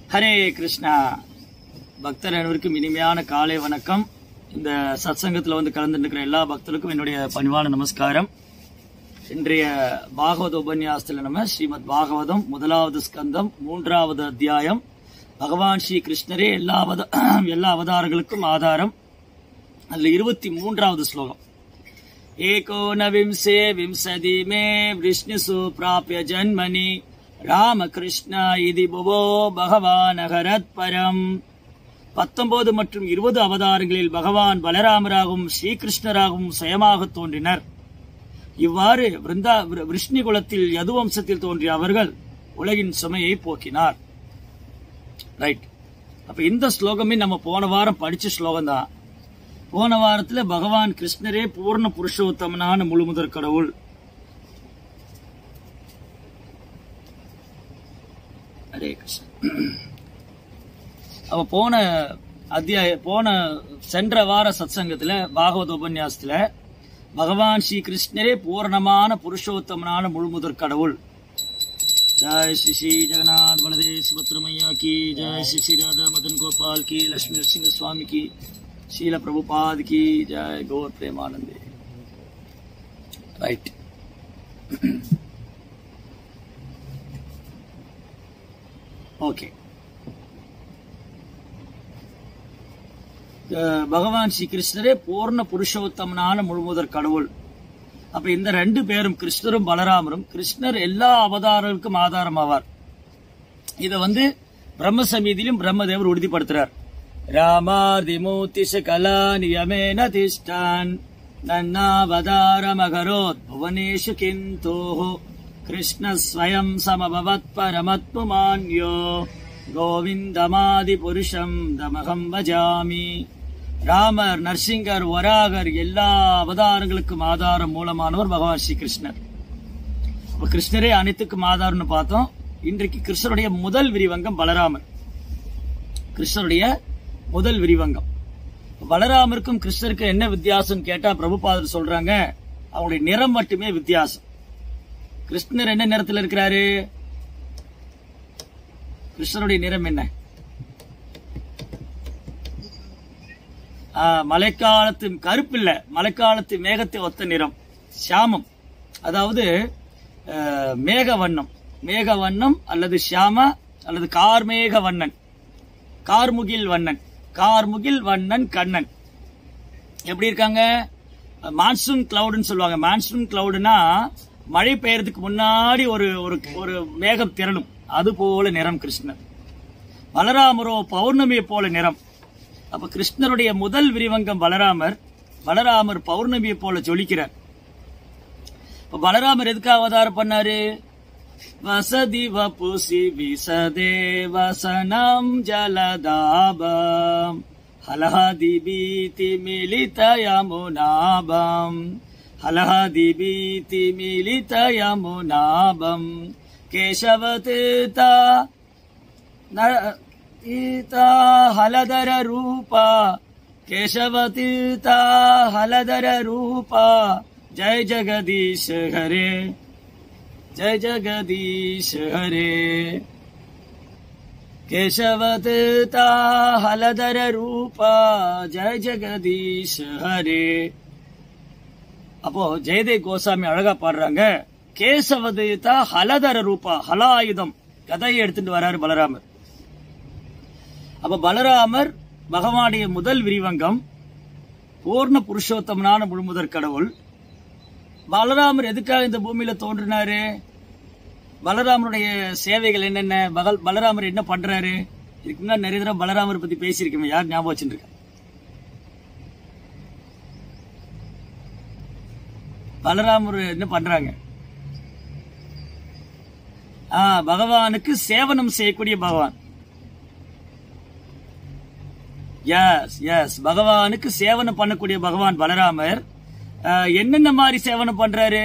ஹரே கிருஷ்ணா பக்தர் அனைவருக்கும் இனிமையான காலை வணக்கம் இந்த சத்சங்கத்தில் வந்து கலந்துட்டு இருக்கிற எல்லா பக்தருக்கும் என்னுடைய பணிவான நமஸ்காரம் இன்றைய பாகவத உபன்யாசத்தில் நம்ம ஸ்ரீமத் பாகவதம் முதலாவது ஸ்கந்தம் மூன்றாவது அத்தியாயம் பகவான் ஸ்ரீ கிருஷ்ணரே எல்லா அவத எல்லா அவதாரங்களுக்கும் ஆதாரம் அதுல இருபத்தி மூன்றாவது ஸ்லோகம் एकोनविंशे विंशति मे विष्णुसु प्राप्य जन्मनि ராமகிருஷ்ண இதி புவோ பகவான் அகரத் பரம் பத்தொன்பது மற்றும் இருபது அவதாரங்களில் பகவான் பலராமராகவும் ஸ்ரீகிருஷ்ணராகவும் சுயமாக தோன்றினர் இவ்வாறு விருந்தா விஷ்ணு குலத்தில் யது வம்சத்தில் தோன்றிய அவர்கள் உலகின் சுமையை போக்கினார் ரைட் அப்ப இந்த ஸ்லோகமே நம்ம போன வாரம் படிச்ச ஸ்லோகம் தான் போன வாரத்துல பகவான் கிருஷ்ணரே பூர்ண புருஷோத்தமனான முழுமுதற் கடவுள் ஹரே கிருஷ்ணன் அவ போன அத்தியாய போன சென்ற வார சத்சங்கத்துல பாகவத உபன்யாசத்துல பகவான் ஸ்ரீ கிருஷ்ணரே பூரணமான புருஷோத்தமனான முழுமுதற் கடவுள் ஜெய் ஸ்ரீ ஸ்ரீ ஜெகநாத் பலதேவ் சுபத்ரமையா கி ஜெய் ஸ்ரீ ஸ்ரீ ராதா மதன் கோபால் கி லட்சுமி நரசிங்க சுவாமி கி शील प्रभुपाद की जय गौर प्रेमानंदे राइट ஓகே பகவான் ஸ்ரீ கிருஷ்ணரே பூர்ண புருஷோத்தமனான முழுமுதற் கடவுள் அப்ப இந்த ரெண்டு பேரும் கிருஷ்ணரும் பலராமரும் கிருஷ்ணர் எல்லா அவதாரங்களுக்கும் ஆதாரம் ஆவார் இத வந்து பிரம்ம சமீதியிலும் பிரம்மதேவர் உறுதிப்படுத்துறார் ராமாதிமூர்த்திஷ கலா நியமேன திஷ்டான் நன்னாவதாரமகரோத் புவனேஷு கிந்தோஹோ கிருஷ்ண ஸ்வயம் சமபவத் பரமத்முமான்யோ கோவிந்தமாதி புருஷம் தமகம் பஜாமி ராமர் நரசிங்கர் வராகர் எல்லா அவதாரங்களுக்கும் ஆதாரம் மூலமானவர் பகவான் ஸ்ரீ கிருஷ்ணர் அப்ப கிருஷ்ணரே அனைத்துக்கும் ஆதாரம்னு பார்த்தோம் இன்றைக்கு கிருஷ்ணருடைய முதல் விரிவங்கம் பலராமர் கிருஷ்ணருடைய முதல் விரிவங்கம் பலராமருக்கும் கிருஷ்ணருக்கும் என்ன வித்தியாசம் கேட்டா பிரபுபாதர் சொல்றாங்க அவங்களுடைய நிறம் மட்டுமே வித்தியாசம் கிருஷ்ணர் என்ன நிறத்தில் இருக்கிறாரு கிருஷ்ணருடைய நிறம் என்ன மழைக்காலத்து கருப்பு இல்ல மழைக்காலத்து மேகத்தை ஒத்த நிறம் சியாமம் அதாவது மேக வண்ணம் மேக வண்ணம் அல்லது ஷியாம அல்லது கார்மேக வண்ணன் கார்முகில் வண்ணன் கார்முகில் வண்ணன் கண்ணன் எப்படி இருக்காங்க மான்சூன் கிளவுடுன்னு சொல்லுவாங்க மான்சூன் கிளவுடுனா மழை பெய்யறதுக்கு முன்னாடி ஒரு ஒரு ஒரு மேகம் திரளும் அது போல நிறம் கிருஷ்ணர் பலராமரோ பௌர்ணமியை போல நிறம் அப்ப கிருஷ்ணருடைய முதல் விரிவங்கம் பலராமர் பலராமர் பௌர்ணமியை போல ஜொலிக்கிறார் இப்ப பலராமர் எதுக்காக அவதாரம் பண்ணாரு வசதி வபுசி விசதே வசனம் ஜலதாபம் ஹலஹதி பீதி மிலித யமுனாபம் ஹலஹதி பீதி மிலித யமுனாபம் கேசவதீதா ீதா ஹலதர ரூபா கேசவதீதா ஹலதர ரூபா ஜெய ஜெகதீஷ் ஹரே जय जगदीश हरे केशवता हलधर रूपा जय ஜெகதீஷ் ஹரே அப்போ ஜெயதேவ் கோசாமி அழகா பாடுறாங்க கேசவதேதா ஹலதர ரூபா ஹலாயுதம் கதையை எடுத்துட்டு வராரு பலராமர் அப்ப பலராமர் பகவானுடைய முதல் விரிவங்கம் பூர்ண புருஷோத்தமனான முழுமுதற் கடவுள் பலராமர் எதுக்காக இந்த பூமியில தோன்றினாரு பலராமருடைய சேவைகள் என்னென்ன பகல் பலராமர் என்ன பண்றாரு இதுக்கு முன்னாடி நிறைய தடவை பலராமர் பத்தி பேசியிருக்கோம் யார் ஞாபகம் வச்சுருக்க பலராமர் என்ன பண்றாங்க ஆ பகவானுக்கு சேவனம் செய்யக்கூடிய பகவான் எஸ் எஸ் பகவானுக்கு சேவனம் பண்ணக்கூடிய பகவான் பலராமர் என்னென்ன மாதிரி சேவனம் பண்றாரு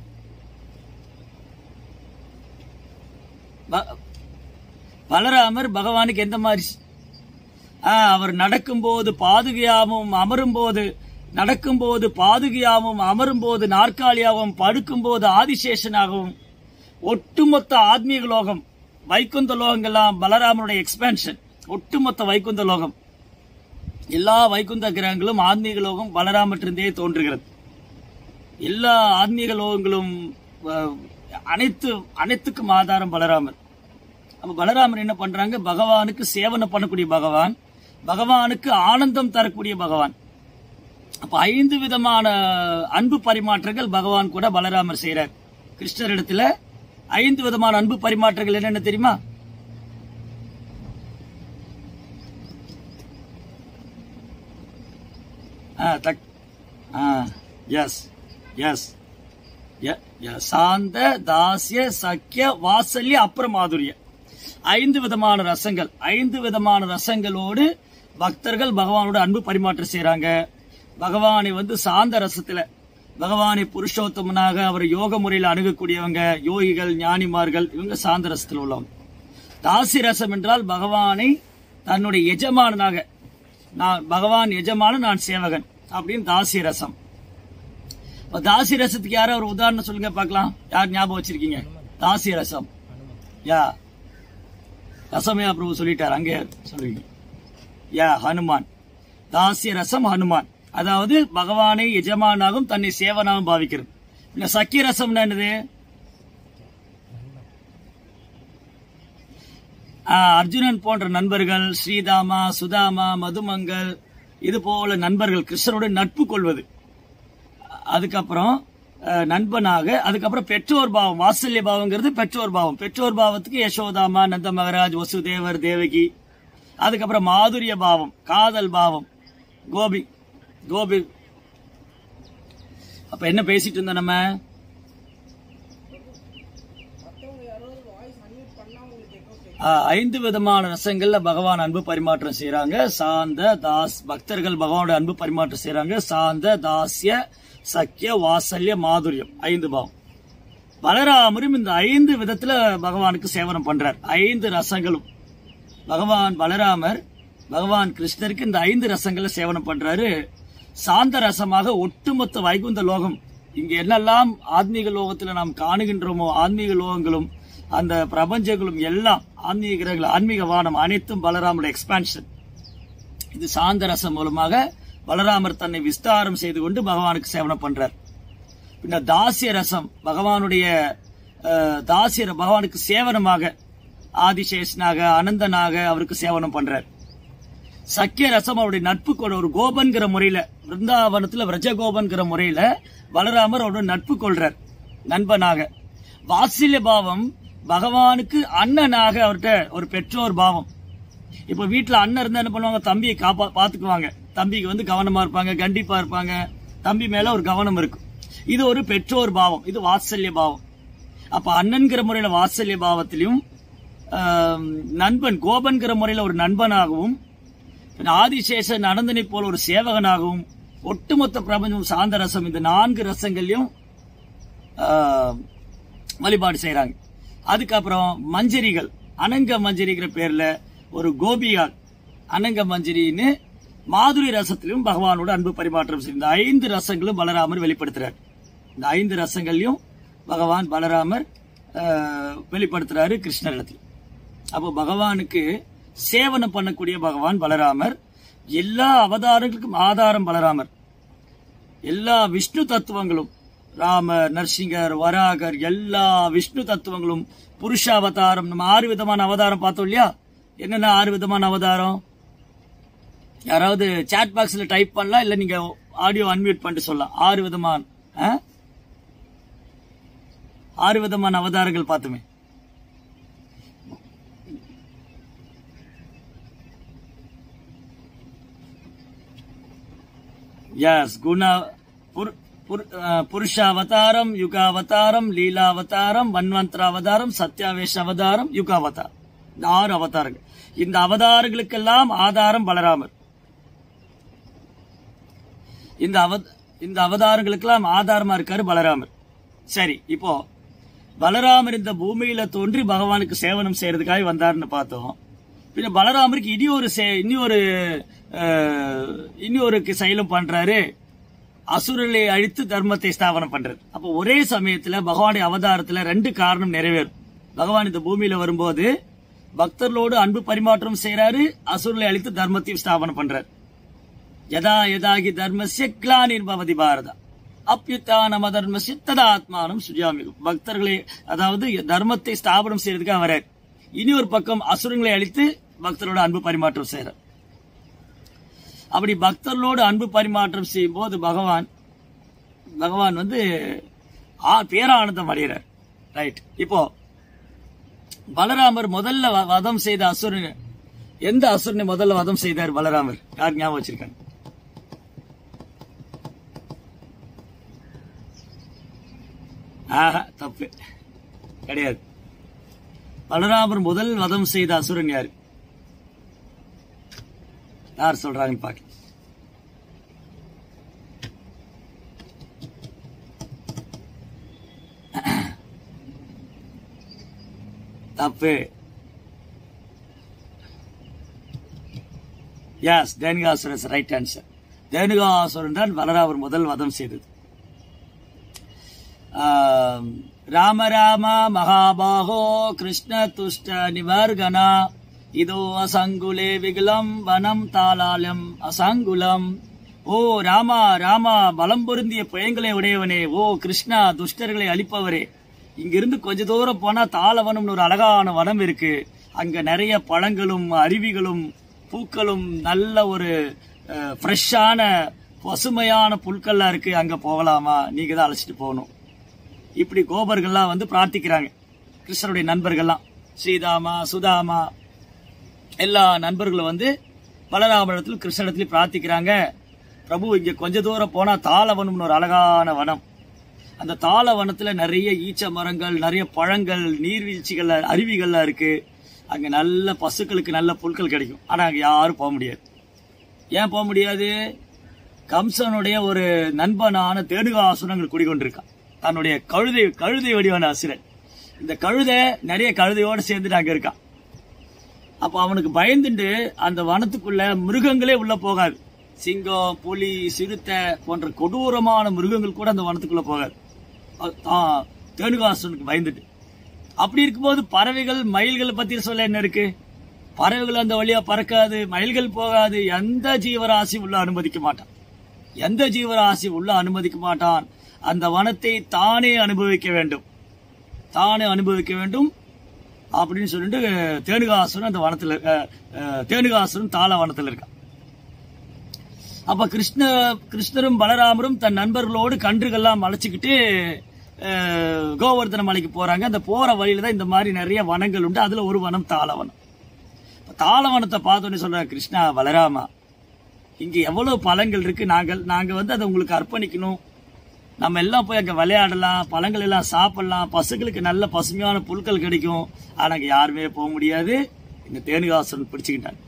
பலராமர் பகவானுக்கு எந்த மாதிரி அவர் நடக்கும்போது பாதுகையாகவும் அமரும் போது நடக்கும்போது பாதுகையாகவும் அமரும் போது நாற்காலியாகவும் படுக்கும்போது ஆதிசேஷனாகவும் ஒட்டுமொத்த ஆத்மீக லோகம் வைகுந்த லோகங்கள்லாம் பலராமனுடைய எக்ஸ்பேன்ஷன் ஒட்டுமொத்த வைகுந்த லோகம் எல்லா வைகுந்த கிரகங்களும் ஆன்மீக லோகம் பலராமற்றிருந்தே தோன்றுகிறது எல்லா ஆன்மீக லோகங்களும் அஹ், அனைத்து அனைத்துக்கும் ஆதாரம் பலராமர் அப்ப பலராமர் என்ன பண்றாங்க பகவானுக்கு சேவனை பண்ணக்கூடிய பகவான் பகவானுக்கு ஆனந்தம் தரக்கூடிய பகவான் அப்ப ஐந்து விதமான அன்பு பரிமாற்றங்கள் பகவான் கூட பலராமர் செய்யறார் கிருஷ்ணரிடத்துல ஐந்து விதமான அன்பு பரிமாற்றங்கள் என்னென்ன தெரியுமா ஆ தக் ஆ எஸ் எஸ் சாந்த தாசிய சக்கிய வாசல்ய அப்புறம் மாதுரிய ஐந்து விதமான ரசங்கள் ஐந்து விதமான ரசங்களோடு பக்தர்கள் பகவானோட அன்பு பரிமாற்றம் செய்றாங்க பகவானை வந்து சாந்த ரசத்துல பகவானை புருஷோத்தமனாக அவர் யோக முறையில் அணுகக்கூடியவங்க யோகிகள் ஞானிமார்கள் இவங்க சாந்த ரசத்தில் உள்ளவங்க தாசி ரசம் என்றால் பகவானை தன்னுடைய எஜமானனாக நான் பகவான் எஜமான நான் சேவகன் அப்படின்னு தாசி ரசம் இப்ப தாசி ரசத்துக்கு யாரோ ஒரு உதாரணம் சொல்லுங்க பார்க்கலாம் யார் ஞாபகம் வச்சிருக்கீங்க தாசி ரசம் யா ரசமயா பிரபு சொல்லிட்டார் அங்கே சொல்லுவீங்க யா ஹனுமான் தாசிய ரசம் ஹனுமான் அதாவது பகவானை எஜமானாகவும் தன்னை சேவனாகவும் பாவிக்கிறது இந்த சக்கிய ரசம்னா என்னது ஆ, அர்ஜுனன் போன்ற நண்பர்கள் ஸ்ரீதாமா சுதாமா மதுமங்கல் இது போல நண்பர்கள் கிருஷ்ணனோட நட்பு கொள்வது அதுக்கப்புறம் அஹ், நண்பனாக அதுக்கப்புறம் பெற்றோர் பாவம் வாத்சல்ய பாவங்கிறது பெற்றோர் பாவம் பெற்றோர் பாவத்துக்கு யசோதாமா நந்த மகராஜ் வசுதேவர் தேவகி அதுக்கப்புறம் மாதுரிய பாவம் காதல் பாவம் கோபி கோபி அப்ப என்ன பேசிட்டு இருந்தோம் நம்ம ஆ, ஐந்து விதமான ரசங்கள்ல பகவான் அன்பு பரிமாற்றம் செய்றாங்க சாந்த தாஸ் பக்தர்கள் பகவானோட அன்பு பரிமாற்றம் செய்றாங்க சாந்த தாஸ்ய சக்கிய வாசல்ய மாதுரியம் ஐந்து பாவம் பலராமரும் இந்த ஐந்து விதத்துல பகவானுக்கு சேவனம் பண்றார் ஐந்து ரசங்களும் பகவான் பலராமர் பகவான் கிருஷ்ணருக்கு இந்த ஐந்து ரசங்களை சேவனம் பண்றாரு சாந்த ரசமாக ஒட்டுமொத்த வைகுந்த லோகம் இங்க என்னெல்லாம் ஆன்மீக லோகத்துல நாம் காணுகின்றோமோ ஆன்மீக லோகங்களும் அந்த பிரபஞ்சங்களும் எல்லாம் ஆன்மீக கிரகங்கள் ஆன்மீக வானம் அனைத்தும் பலராமருடைய எக்ஸ்பான்ஷன் இது சாந்த ரசம் மூலமாக பலராமர் தன்னை விஸ்தாரம் செய்து கொண்டு பகவானுக்கு சேவனம் பண்றார் பின்ன தாசிய ரசம் பகவானுடைய அஹ், தாசிய ர- பகவானுக்கு சேவனமாக ஆதிசேஷனாக அனந்தனாக அவருக்கு சேவனம் பண்றார் சக்கிய ரசம் அவருடைய நட்பு கொள் ஒரு கோபன்கிற முறையில பிருந்தாவனத்துல விரஜகோபன்கிற முறையில பலராமர் அவரோட நட்பு கொள்றார் நண்பனாக வாத்சல்ய பாவம் பகவானுக்கு அண்ணனாக அவர்கிட்ட ஒரு பெற்றோர் பாவம் இப்ப வீட்டுல அண்ணன் இருந்தா என்ன பண்ணுவாங்க தம்பியை காப்பா பாத்துக்குவாங்க தம்பிக்கு வந்து கவனமா இருப்பாங்க கண்டிப்பா இருப்பாங்க தம்பி மேல ஒரு கவனம் இருக்கும் இது ஒரு பெற்றோர் பாவம் இது வாத்சல்ய பாவம் அப்ப அண்ணன்கிற முறையில வாத்சல்ய பாவத்திலையும் ஆம், நண்பன் கோபன்கிற முறையில ஒரு நண்பனாகவும் பின் ஆதிசேஷன் அனந்தனை போல ஒரு சேவகனாகவும் ஒட்டுமொத்த பிரபஞ்சம் சாந்த ரசம் இந்த நான்கு ரசங்களையும் ஆஹ், வழிபாடு செய்றாங்க அதுக்கப்புறம் மஞ்சரிகள் அனங்க மஞ்சரிங்கிற பேர்ல ஒரு கோபியால் அனங்க மஞ்சரின்னு மாதுரி ரசத்திலும் பகவானோட அன்பு பரிமாற்றம் செய்யும் இந்த ஐந்து ரசங்களும் பலராமர் வெளிப்படுத்துறார் இந்த ஐந்து ரசங்களையும் பகவான் பலராமர் ஆஹ், வெளிப்படுத்துறாரு கிருஷ்ணரிடத்தில் அப்போ பகவானுக்கு சேவனம் பண்ணக்கூடிய பகவான் பலராமர் எல்லா அவதாரங்களுக்கும் ஆதாரம் பலராமர் எல்லா விஷ்ணு தத்துவங்களும் ராமர் நரசிங்கர் வராகர் எல்லா விஷ்ணு தத்துவங்களும் புருஷ அவதாரம் நம்ம ஆறு விதமான அவதாரம் பார்த்தோம் இல்லையா என்னென்ன ஆறு விதமான அவதாரம் யாராவது சாட் பாக்ஸ்ல டைப் பண்ணலாம் இல்ல நீங்க ஆடியோ அன்மியூட் பண்ணிட்டு சொல்லலாம் ஆறு விதமான ஆ? ஆறு விதமான அவதாரங்கள் பார்த்துமே எஸ் குண புரு- புரு- அஹ், புருஷ அவதாரம் யுக அவதாரம் லீலா அவதாரம் வன்வந்தர அவதாரம் சத்யாவேஷ அவதாரம் யுக அவதாரம் இந்த ஆறு அவதாரங்கள் இந்த அவதாரங்களுக்கெல்லாம் ஆதாரம் பலராமர் இந்த அவ இந்த அவதாரங்களுக்கெல்லாம் ஆதாரமா இருக்காரு பலராமர் சரி இப்போ பலராமர் இந்த பூமியில தோன்றி பகவானுக்கு சேவனம் செய்யறதுக்காக வந்தாருன்னு பார்த்தோம் பின்ன பலராமருக்கு இனி ஒரு சே- இனி ஒரு அஹ், இனி ஒரு செயலும் பண்றாரு அசுரலை அழித்து தர்மத்தை ஸ்தாபனம் பண்றாரு அப்போ ஒரே சமயத்துல பகவானுடைய அவதாரத்துல ரெண்டு காரணம் நிறைவேறும் பகவான் இந்த பூமியில வரும்போது பக்தர்களோடு அன்பு பரிமாற்றம் செய்யறாரு அசுரலை அழித்து தர்மத்தையும் ஸ்தாபனம் பண்றாரு யதா யதாகி தர்மஸ்ய கிளானிர் பவதி பாரதா அப்பியுத்தான தர்மஸ்ய ததா ஆத்மானம் சுஜாமிகும் பக்தர்களை அதாவது தர்மத்தை ஸ்தாபனம் செய்யறதுக்காக வரார் இனி ஒரு பக்கம் அசுரங்களை அழித்து பக்தரோட அன்பு பரிமாற்றம் செய்யறார் அப்படி பக்தர்களோடு அன்பு பரிமாற்றம் செய்யும் போது பகவான் பகவான் வந்து ஆ- பேரானந்தம் அடைகிறார் ரைட் இப்போ பலராமர் முதல்ல வ- வதம் செய்த அசுரன் எந்த அசுரனை முதல்ல வதம் செய்தார் பலராமர் யார் ஞாபகம் வச்சிருக்காங்க ஆஹா தப்பு கிடையாது பலராமர் முதல் வதம் செய்த அசுரன் யாரு யார் சொல்றாங்கன்னு பார்க்கலாம் தப்பு yes Dhenukasuran right answer Dhenukasuran தான் பலராமர் முதல் வதம் செய்தது ஆம், ராம ராம மகாபாகோ கிருஷ்ண துஷ்ட நிவர்கனா இதோ அசங்குலே விகுலம் வனம் தாளாலம் அசங்குலம் ஓ ராமா ராமா பலம் பொருந்திய பயங்களை உடையவனே ஓ கிருஷ்ணா துஷ்டர்களை அழிப்பவரே இங்கிருந்து கொஞ்ச தூரம் போனா தாளவனம்னு ஒரு அழகான வனம் இருக்கு அங்க நிறைய பழங்களும் அருவிகளும் பூக்களும் நல்ல ஒரு ஃப்ரெஷ்ஷான பசுமையான புல்கள்லாம் இருக்கு அங்க போகலாமா நீங்க தான் அழைச்சிட்டு போகணும் இப்படி கோபர்கள்லாம் வந்து பிரார்த்திக்கிறாங்க கிருஷ்ணருடைய நண்பர்கள்லாம் ஸ்ரீதாமா சுதாமா எல்லா நண்பர்களும் வந்து பலராமஇடத்தில் கிருஷ்ணனிடத்தில் பிரார்த்திக்கிறாங்க பிரபு இங்க கொஞ்ச தூரம் போனா தாளவனம்னு ஒரு அழகான வனம் அந்த தாளவனத்துல நிறைய ஈச்ச மரங்கள் நிறைய பழங்கள் நீர்வீழ்ச்சிகள் அருவிகள்லாம் இருக்கு அங்க நல்ல பசுக்களுக்கு நல்ல புல்கள் கிடைக்கும் ஆனா அங்க யாரும் போக முடியாது ஏன் போக முடியாது கம்சனுடைய ஒரு நண்பனான தேடுகாசுரங்கள் குடிகொண்டிருக்கான் தன்னுடைய கழுதை கழுதை வடிவான அசுரன் இந்த கழுதை நிறைய கழுதையோட சேர்ந்துட்டு அங்க இருக்கான் அப்ப அவனுக்கு பயந்துட்டு அந்த வனத்துக்குள்ள மிருகங்களே உள்ள போகாது சிங்கம் புலி சிறுத்தை போன்ற கொடூரமான மிருகங்கள் கூட அந்த வனத்துக்குள்ள போகாது அ- ஆ, தேனுகாசுரனுக்கு பயந்துட்டு அப்படி இருக்கும்போது பறவைகள் மயில்களை பத்தி சொல்ல என்ன இருக்கு பறவைகள் அந்த வழியா பறக்காது மயில்கள் போகாது எந்த ஜீவராசி உள்ள அனுமதிக்க மாட்டான் எந்த ஜீவராசி உள்ள அனுமதிக்க மாட்டான் அந்த வனத்தை தானே அனுபவிக்க வேண்டும் தானே அனுபவிக்க வேண்டும் அப்படின்னு சொல்லிட்டு தேனுகாசுரன் அந்த வனத்துல அஹ், அஹ், தேனுகாசுரன் தாள வனத்துல இருக்கான் அப்ப கிருஷ்ண கிருஷ்ணரும் பலராமரும் தன் நண்பர்களோடு கன்றுகள்லாம் அழைச்சிக்கிட்டு அஹ், கோவர்தன மலைக்கு போறாங்க அந்த போற வழியில தான் இந்த மாதிரி நிறைய வனங்கள் உண்டு அதுல ஒரு வனம் தாளவனம் இப்ப தாளவனத்தை பார்த்தோன்னே சொல்றாங்க கிருஷ்ணா பலராமா இங்க எவ்வளவு பழங்கள் இருக்கு நாங்கள் நாங்க வந்து அதை உங்களுக்கு அர்ப்பணிக்கணும் நம்ம எல்லாம் போய் அங்க விளையாடலாம் பழங்கள் எல்லாம் சாப்பிடலாம் பசுகளுக்கு நல்ல பசுமையான புல்கள் கிடைக்கும் ஆனா அங்க யாருமே போக முடியாது இந்த தேனுகாசுரன் பிடிச்சுக்கிட்டாங்க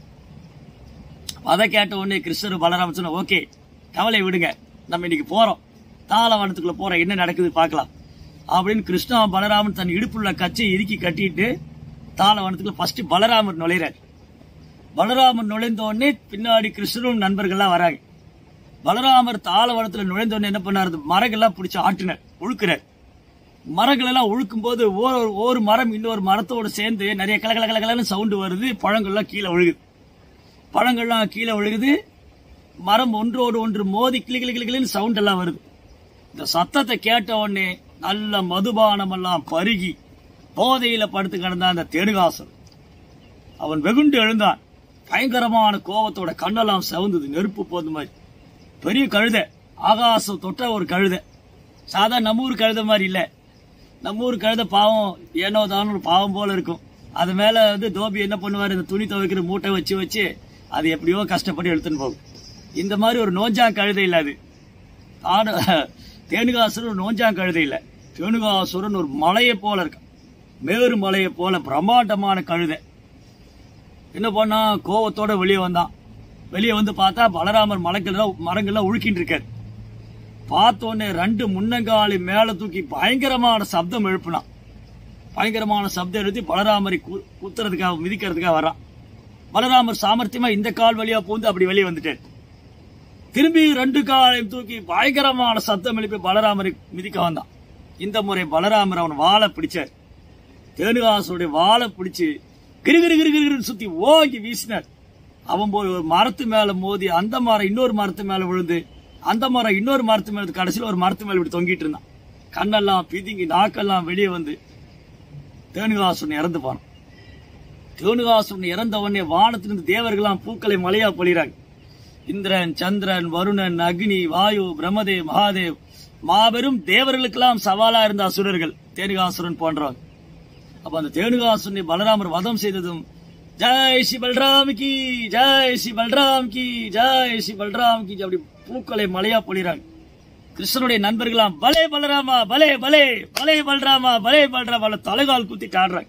அதை கேட்ட உடனே கிருஷ்ணர் பலராமன் சொன்ன ஓகே கவலை விடுங்க நம்ம இன்னைக்கு போறோம் தாளவனத்துக்குள்ள போறோம் என்ன நடக்குது பார்க்கலாம் அப்படின்னு கிருஷ்ணா பலராமன் தன் இடுப்புள்ள கச்சை இறுக்கி கட்டிட்டு தாளவனத்துக்குள்ள ஃபர்ஸ்ட் பலராமர் நுழைறார் பலராமர் நுழைந்த உடனே பின்னாடி கிருஷ்ணரும் நண்பர்கள்லாம் வராங்க பலராமர் தாளவனத்துல நுழைந்த உடனே என்ன பண்ணாரு மரங்கள்லாம் பிடிச்சு ஆட்டினார் உழுக்கிறார் மரங்கள் எல்லாம் உழுக்கும் போது ஒரு ஒரு மரம் இன்னொரு மரத்தோடு சேர்ந்து நிறைய கல கல கல கலன்னு சவுண்டு வருது பழங்கள்லாம் கீழே விழுகுது பழங்கள்லாம் கீழே விழுகுது மரம் ஒன்றோடு ஒன்று மோதி கிளி கிளி கிளி கிளின்னு சவுண்ட் எல்லாம் வருது இந்த சத்தத்தை கேட்ட உடனே நல்ல மதுபானம் எல்லாம் பருகி போதையில படுத்து கிடந்தான் அந்த தெடுகாசன் அவன் வெகுண்டு எழுந்தான் பயங்கரமான கோபத்தோட கண்ணெல்லாம் செவந்தது நெருப்பு போது மாதிரி பெரிய கழுதை ஆகாசம் தொட்ட ஒரு கழுதை சாதாரண நம்ம ஊர் கழுதை மாதிரி இல்ல நம்ம ஊர் கழுதை பாவம் ஏனோ தானோ ஒரு பாவம் போல இருக்கும் அது மேல வந்து தோபி என்ன பண்ணுவாரு இந்த துணி துவைக்கிற மூட்டை வச்சு வச்சு அது எப்படியோ கஷ்டப்பட்டு எடுத்துன்னு போகும் இந்த மாதிரி ஒரு நோஞ்சா கழுதை இல்ல அது ஆடு தேனுகாசுரன் ஒரு நோஞ்சா கழுதை இல்ல தேனுகாசுரன் ஒரு மலையை போல இருக்கு மேரு மலையை போல பிரம்மாண்டமான கழுதை என்ன பண்ணா கோவத்தோட வெளியே வந்தான் வெளியே வந்து பார்த்தா பலராமர் மலைக்கெல்லாம் மரங்கள்லாம் உழுக்கிட்டு இருக்காரு பார்த்த உடனே ரெண்டு முன்னங்காலி மேல தூக்கி பயங்கரமான சப்தம் எழுப்புனான் பயங்கரமான சப்தம் எழுதி பலராமரை கு- குத்துறதுக்காக மிதிக்கிறதுக்காக வர்றான் பலராமர் சாமர்த்தியமா இந்த கால் வழியா பூந்து அப்படி வெளியே வந்துட்டார் திரும்பி ரெண்டு காலையும் தூக்கி பயங்கரமான சத்தம் எழுப்பி பலராமரை மிதிக்க வந்தான் இந்த முறை பலராமர் அவன் வாழை பிடிச்சார் தேனுகாசுடைய வாழை பிடிச்சு கிரு கிரு கிரு கிருன்னு சுத்தி ஓங்கி வீசினார் அவன் போய் ஒரு மரத்து மேல மோதி அந்த மரம் இன்னொரு மரத்து மேல விழுந்து அந்த மரம் இன்னொரு மரத்து மேல கடைசியில் ஒரு மரத்து மேல இப்படி தொங்கிட்டு இருந்தான் கண்ணெல்லாம் பிதுங்கி நாக்கெல்லாம் வெளியே வந்து தேனுகாசுரன் இறந்து போனான் தேனுகாசுரன் இறந்த உடனே வானத்திலிருந்து தேவர்களாம் பூக்களை மலையா பொழிறாங்க இந்திரன் சந்திரன் வருணன் அக்னி வாயு பிரம்மதேவ் மகாதேவ் மாபெரும் தேவர்களுக்கெல்லாம் சவாலா இருந்த அசுரர்கள் தேனுகாசுரன் போன்றவங்க அப்ப அந்த தேனுகாசுரனை பலராமர் வதம் செய்ததும் ஜெய் ஸ்ரீ பல்ராம் கி ஜெய் ஸ்ரீ பல்ராம் கி ஜெய் ஸ்ரீ பல்ராம் கி அப்படி பூக்களை மலையா பொழிறாங்க கிருஷ்ணனுடைய நண்பர்களாம் பலே பலராமா பலே பலே பலே பல்ராமா பலே பல்ராமா தலைகால் குத்திட்டு ஆடுறாங்க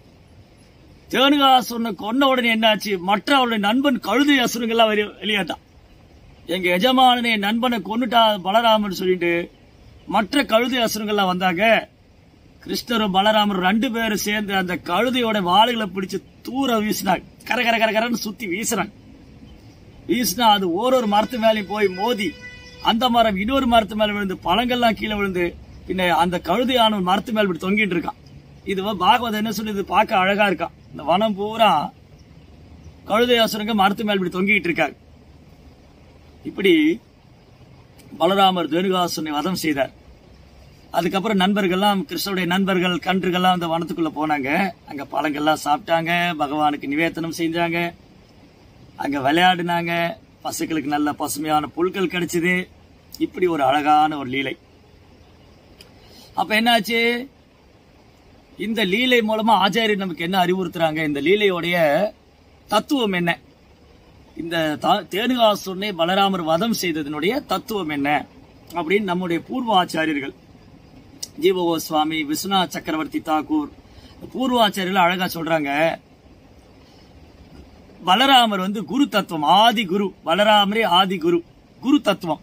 தேனுகாசுரனை கொன்ன உடனே என்னாச்சு மற்ற அவருடைய நண்பன் கழுதை அசுரங்கள்லாம் வெளியே- வெளியேட்டான் எங்க எஜமானனை என் நண்பனை கொன்னுட்டா பலராமன் சொல்லிட்டு மற்ற கழுதை அசுரங்கள்லாம் வந்தாங்க கிருஷ்ணரும் பலராமரும் ரெண்டு பேரும் சேர்ந்து அந்த கழுதையோட வாளுகளை பிடிச்சு தூர வீசினாங்க கர கர கர கரன்னு சுத்தி வீசுறாங்க வீசினா அது ஓரொரு மரத்து மேலேயும் போய் மோதி அந்த மரம் இன்னொரு மரத்து மேல விழுந்து பழங்கள்லாம் கீழே விழுந்து பின்ன அந்த கழுதையான ஒரு மரத்து மேல இப்படி தொங்கிட்டு இருக்கான் இது வந்து பாகவதம் என்ன சொல்லுது பார்க்க அழகா இருக்கான் இந்த வனம் பூரா கழுதை அசுரங்க மரத்து மேல இப்படி தொங்கிட்டு இருக்காங்க இப்படி பலராமர் தேனுகாசுரனை வதம் செய்தார் அதுக்கப்புறம் நண்பர்கள்லாம் கிருஷ்ணருடைய நண்பர்கள் கன்றுகள்லாம் அந்த வனத்துக்குள்ள போனாங்க அங்க பழங்கள்லாம் சாப்பிட்டாங்க பகவானுக்கு நிவேதனம் செஞ்சாங்க அங்க விளையாடினாங்க பசுக்களுக்கு நல்ல பசுமையான புல்கள் கிடைச்சது இப்படி ஒரு அழகான ஒரு லீலை அப்ப என்னாச்சு இந்த லீலை மூலமா ஆச்சாரியர் நமக்கு என்ன அறிவுறுத்துறாங்க இந்த லீலையோடைய தத்துவம் என்ன இந்த தா- தேனுகாசுரனை பலராமர் வதம் செய்ததனுடைய தத்துவம் என்ன அப்படின்னு நம்முடைய பூர்வ ஆச்சாரியர்கள் ஜீவகோ சுவாமி விஸ்வநாத் சக்கரவர்த்தி தாக்கூர் பூர்வாச்சாரியர்கள் அழகா சொல்றாங்க பலராமர் வந்து குரு தத்துவம் ஆதி குரு பலராமரே ஆதி குரு குரு தத்துவம்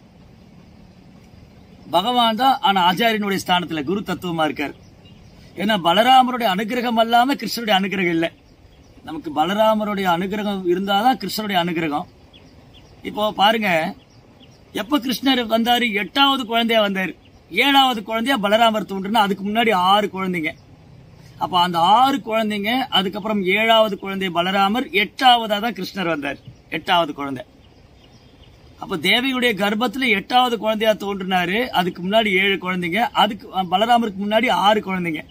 பகவான் தான் ஆனா ஆச்சாரியனுடைய ஸ்தானத்துல குரு தத்துவமா இருக்காரு ஏன்னா பலராமருடைய அனுகிரகம் அல்லாம கிருஷ்ணருடைய அனுகிரகம் இல்லை நமக்கு பலராமருடைய அனுகிரகம் இருந்தாதான் கிருஷ்ணருடைய அனுகிரகம் இப்போ பாருங்க எப்ப கிருஷ்ணர் வந்தாரு எட்டாவது குழந்தையா வந்தாரு ஏழாவது குழந்தையா பலராமர் தோன்றுனா அதுக்கு முன்னாடி ஆறு குழந்தைங்க அப்ப அந்த ஆறு குழந்தைங்க அதுக்கப்புறம் ஏழாவது குழந்தை பலராமர் எட்டாவதா தான் கிருஷ்ணர் வந்தார் எட்டாவது குழந்தை அப்ப தேவியுடைய கர்ப்பத்துல எட்டாவது குழந்தையா தோன்றினாரு அதுக்கு முன்னாடி ஏழு குழந்தைங்க அதுக்கு அஹ், பலராமருக்கு முன்னாடி ஆறு குழந்தைங்க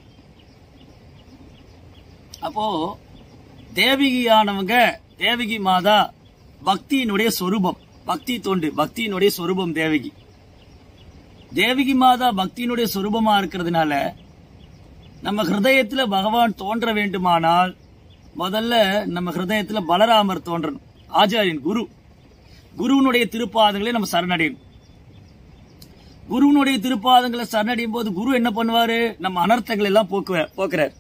அப்போ தேவிகியானவங்க தேவகி மாதா பக்தியினுடைய சொரூபம் பக்தி தொண்டு பக்தியினுடைய சொரூபம் தேவகி தேவகி மாதா பக்தியினுடைய சொரூபமா இருக்கிறதுனால நம்ம ஹிருதயத்துல பகவான் தோன்ற வேண்டுமானால் முதல்ல நம்ம ஹிருதயத்துல பலராமர் தோன்றணும் ஆச்சாரியன் குரு குருவினுடைய திருப்பாதங்களை நம்ம சரணடையணும் குருவினுடைய திருப்பாதங்களை சரணடையும் போது குரு என்ன பண்ணுவாரு நம்ம அனர்த்தங்கள் எல்லாம் போக்குவ போக்குறார்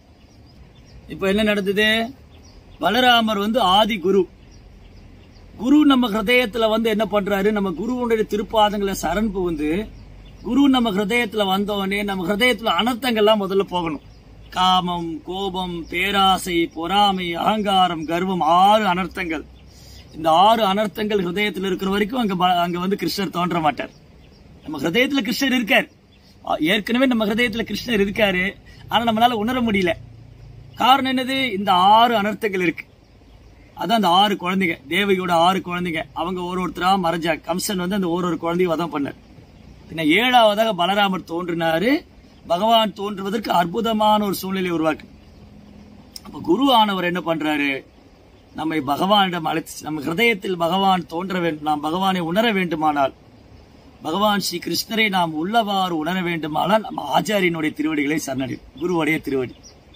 இப்ப என்ன நடந்தது பலராமர் வந்து ஆதி குரு குரு நம்ம ஹிருதயத்துல வந்து என்ன பண்றாரு நம்ம குருவுடைய திருப்பாதங்களை சரண் புகுந்து குரு நம்ம ஹிருதயத்துல வந்தோடனே நம்ம ஹிருதயத்துல அனர்த்தங்கள்லாம் முதல்ல போகணும் காமம் கோபம் பேராசை பொறாமை அகங்காரம் கர்வம் ஆறு அனர்த்தங்கள் இந்த ஆறு அனர்த்தங்கள் ஹிருதயத்துல இருக்கிற வரைக்கும் அங்க ப- அங்க வந்து கிருஷ்ணர் தோன்ற மாட்டார் நம்ம ஹிருதயத்துல கிருஷ்ணர் இருக்கார் ஆ, ஏற்கனவே நம்ம ஹிருதயத்துல கிருஷ்ணர் இருக்காரு ஆனா நம்மளால உணர முடியல காரணம் என்னது இந்த ஆறு அனர்த்தங்கள் இருக்கு அதான் அந்த ஆறு குழந்தைங்க தேவகியோட ஆறு குழந்தைங்க அவங்க ஒரு ஒருத்தரா மறைஞ்சா கம்சன் வந்து அந்த ஒரு ஒரு குழந்தைய வதம் பண்ணார் பின்ன ஏழாவதாக பலராமர் தோன்றினாரு பகவான் தோன்றுவதற்கு அற்புதமான ஒரு சூழ்நிலை உருவாக்கு அப்ப குரு ஆனவர் என்ன பண்றாரு நம்மை பகவானிடம் அழைத்து நம்ம ஹிருதயத்தில் பகவான் தோன்ற வேண்டும் நாம் பகவானை உணர வேண்டுமானால் பகவான் ஸ்ரீ கிருஷ்ணரை நாம் உள்ளவாறு உணர வேண்டுமானால் நம்ம ஆச்சாரியனுடைய திருவடிகளை சரணடி குருவுடைய திருவடி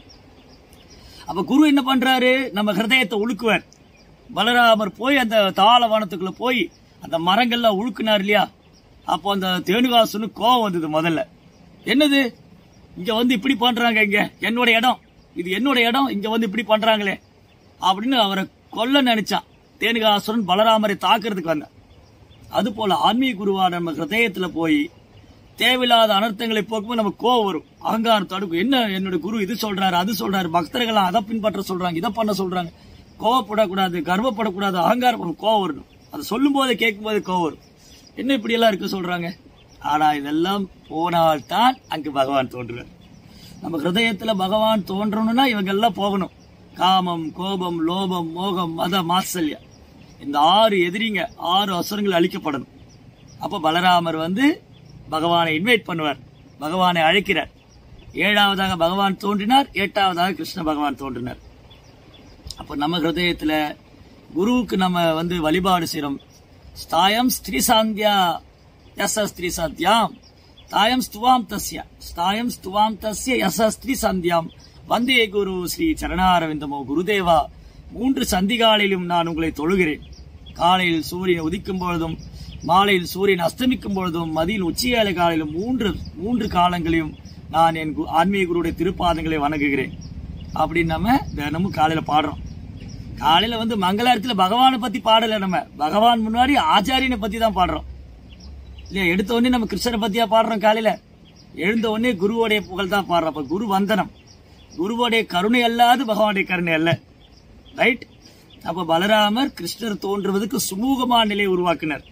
அப்ப குரு என்ன பண்றாரு நம்ம ஹிருதயத்தை உழுக்குவார் பலராமர் போய் அந்த தாளவனத்துக்குள்ள போய் அந்த மரங்கள்லாம் உழுக்குனார் இல்லையா அப்போ அந்த தேனுகாசுன்னு கோவம் வந்தது முதல்ல என்னது இங்க வந்து இப்படி பண்றாங்க இங்க என்னோட இடம் இது என்னோட இடம் இங்க வந்து இப்படி பண்றாங்களே அப்படின்னு அவரை கொல்ல நினைச்சான் தேனுகாசுரன் பலராமரை தாக்குறதுக்கு வந்தான் அது போல ஆன்மீக குருவா நம்ம ஹிருதயத்துல போய் தேவையில்லாத அனர்த்தங்களை போக்கும்போது நமக்கு கோவம் வரும் அகங்காரம் தடுக்கும் என்ன என்னோட குரு இது சொல்றாரு அது சொல்றாரு பக்தர்கள் அதை பின்பற்ற சொல்றாங்க இதை பண்ண சொல்றாங்க கோவப்படக்கூடாது கர்வப்படக்கூடாது அகங்காரம் கோவம் வரணும் அதை சொல்லும் போதே கேட்கும் போது கோவம் வரும் என்ன இப்படி எல்லாம் இருக்க சொல்றாங்க ஆனா இதெல்லாம் போனால்தான் அங்கு பகவான் தோன்றுவார் நம்ம ஹிருதயத்துல பகவான் தோன்றணும்னா இவங்க எல்லாம் போகணும் காமம் கோபம் லோபம் மோகம் மத மாத்சல்யம் இந்த ஆறு எதிரிங்க ஆறு அசுரங்கள் அழிக்கப்படணும் அப்ப பலராமர் வந்து பகவானை இன்வைட் பண்ணுவார் பகவானை அழைக்கிறார் ஏழாவதாக பகவான் தோன்றினார் எட்டாவதாக கிருஷ்ண பகவான் தோன்றினார் அப்ப நம்ம ஹிருதயத்துல குருவுக்கு நம்ம வந்து வழிபாடு செய்றோம் ஸ்தாயம் ஸ்திரீ சாந்தியா யச ஸ்திரீ சாந்தியாம் தாயம் ஸ்துவாம் தஸ்ய ஸ்தாயம் ஸ்துவாம் தஸ்ய யச ஸ்திரீ சாந்தியாம் வந்தே குரு ஸ்ரீ சரணாரவிந்தமோ குருதேவா மூன்று சந்திகாலையிலும் நான் உங்களை தொழுகிறேன் காலையில் சூரியன் உதிக்கும் பொழுதும் மாலையில் சூரியன் அஸ்தமிக்கும் பொழுதும் மதியில் உச்சியாலை காலையிலும் மூன்று மூன்று காலங்களையும் நான் என் கு- ஆன்மீக குருவுடைய திருப்பாதங்களை வணங்குகிறேன் அப்படின்னு நம்ம தினமும் காலையில பாடுறோம் காலையில வந்து மங்களாரத்துல பகவானை பத்தி பாடல நம்ம பகவான் முன்னாடி ஆச்சாரியனை பத்தி தான் பாடுறோம் இல்லையா எடுத்த உடனே நம்ம கிருஷ்ணரை பத்தியா பாடுறோம் காலையில எழுந்த உடனே குருவோடைய புகழ் தான் பாடுறோம் அப்ப குரு வந்தனம் குருவோடைய கருணை அல்லாது பகவானுடைய கருணை அல்ல ரைட் அப்ப பலராமர் கிருஷ்ணர் தோன்றுவதற்கு சுமூகமான நிலையை உருவாக்கினர்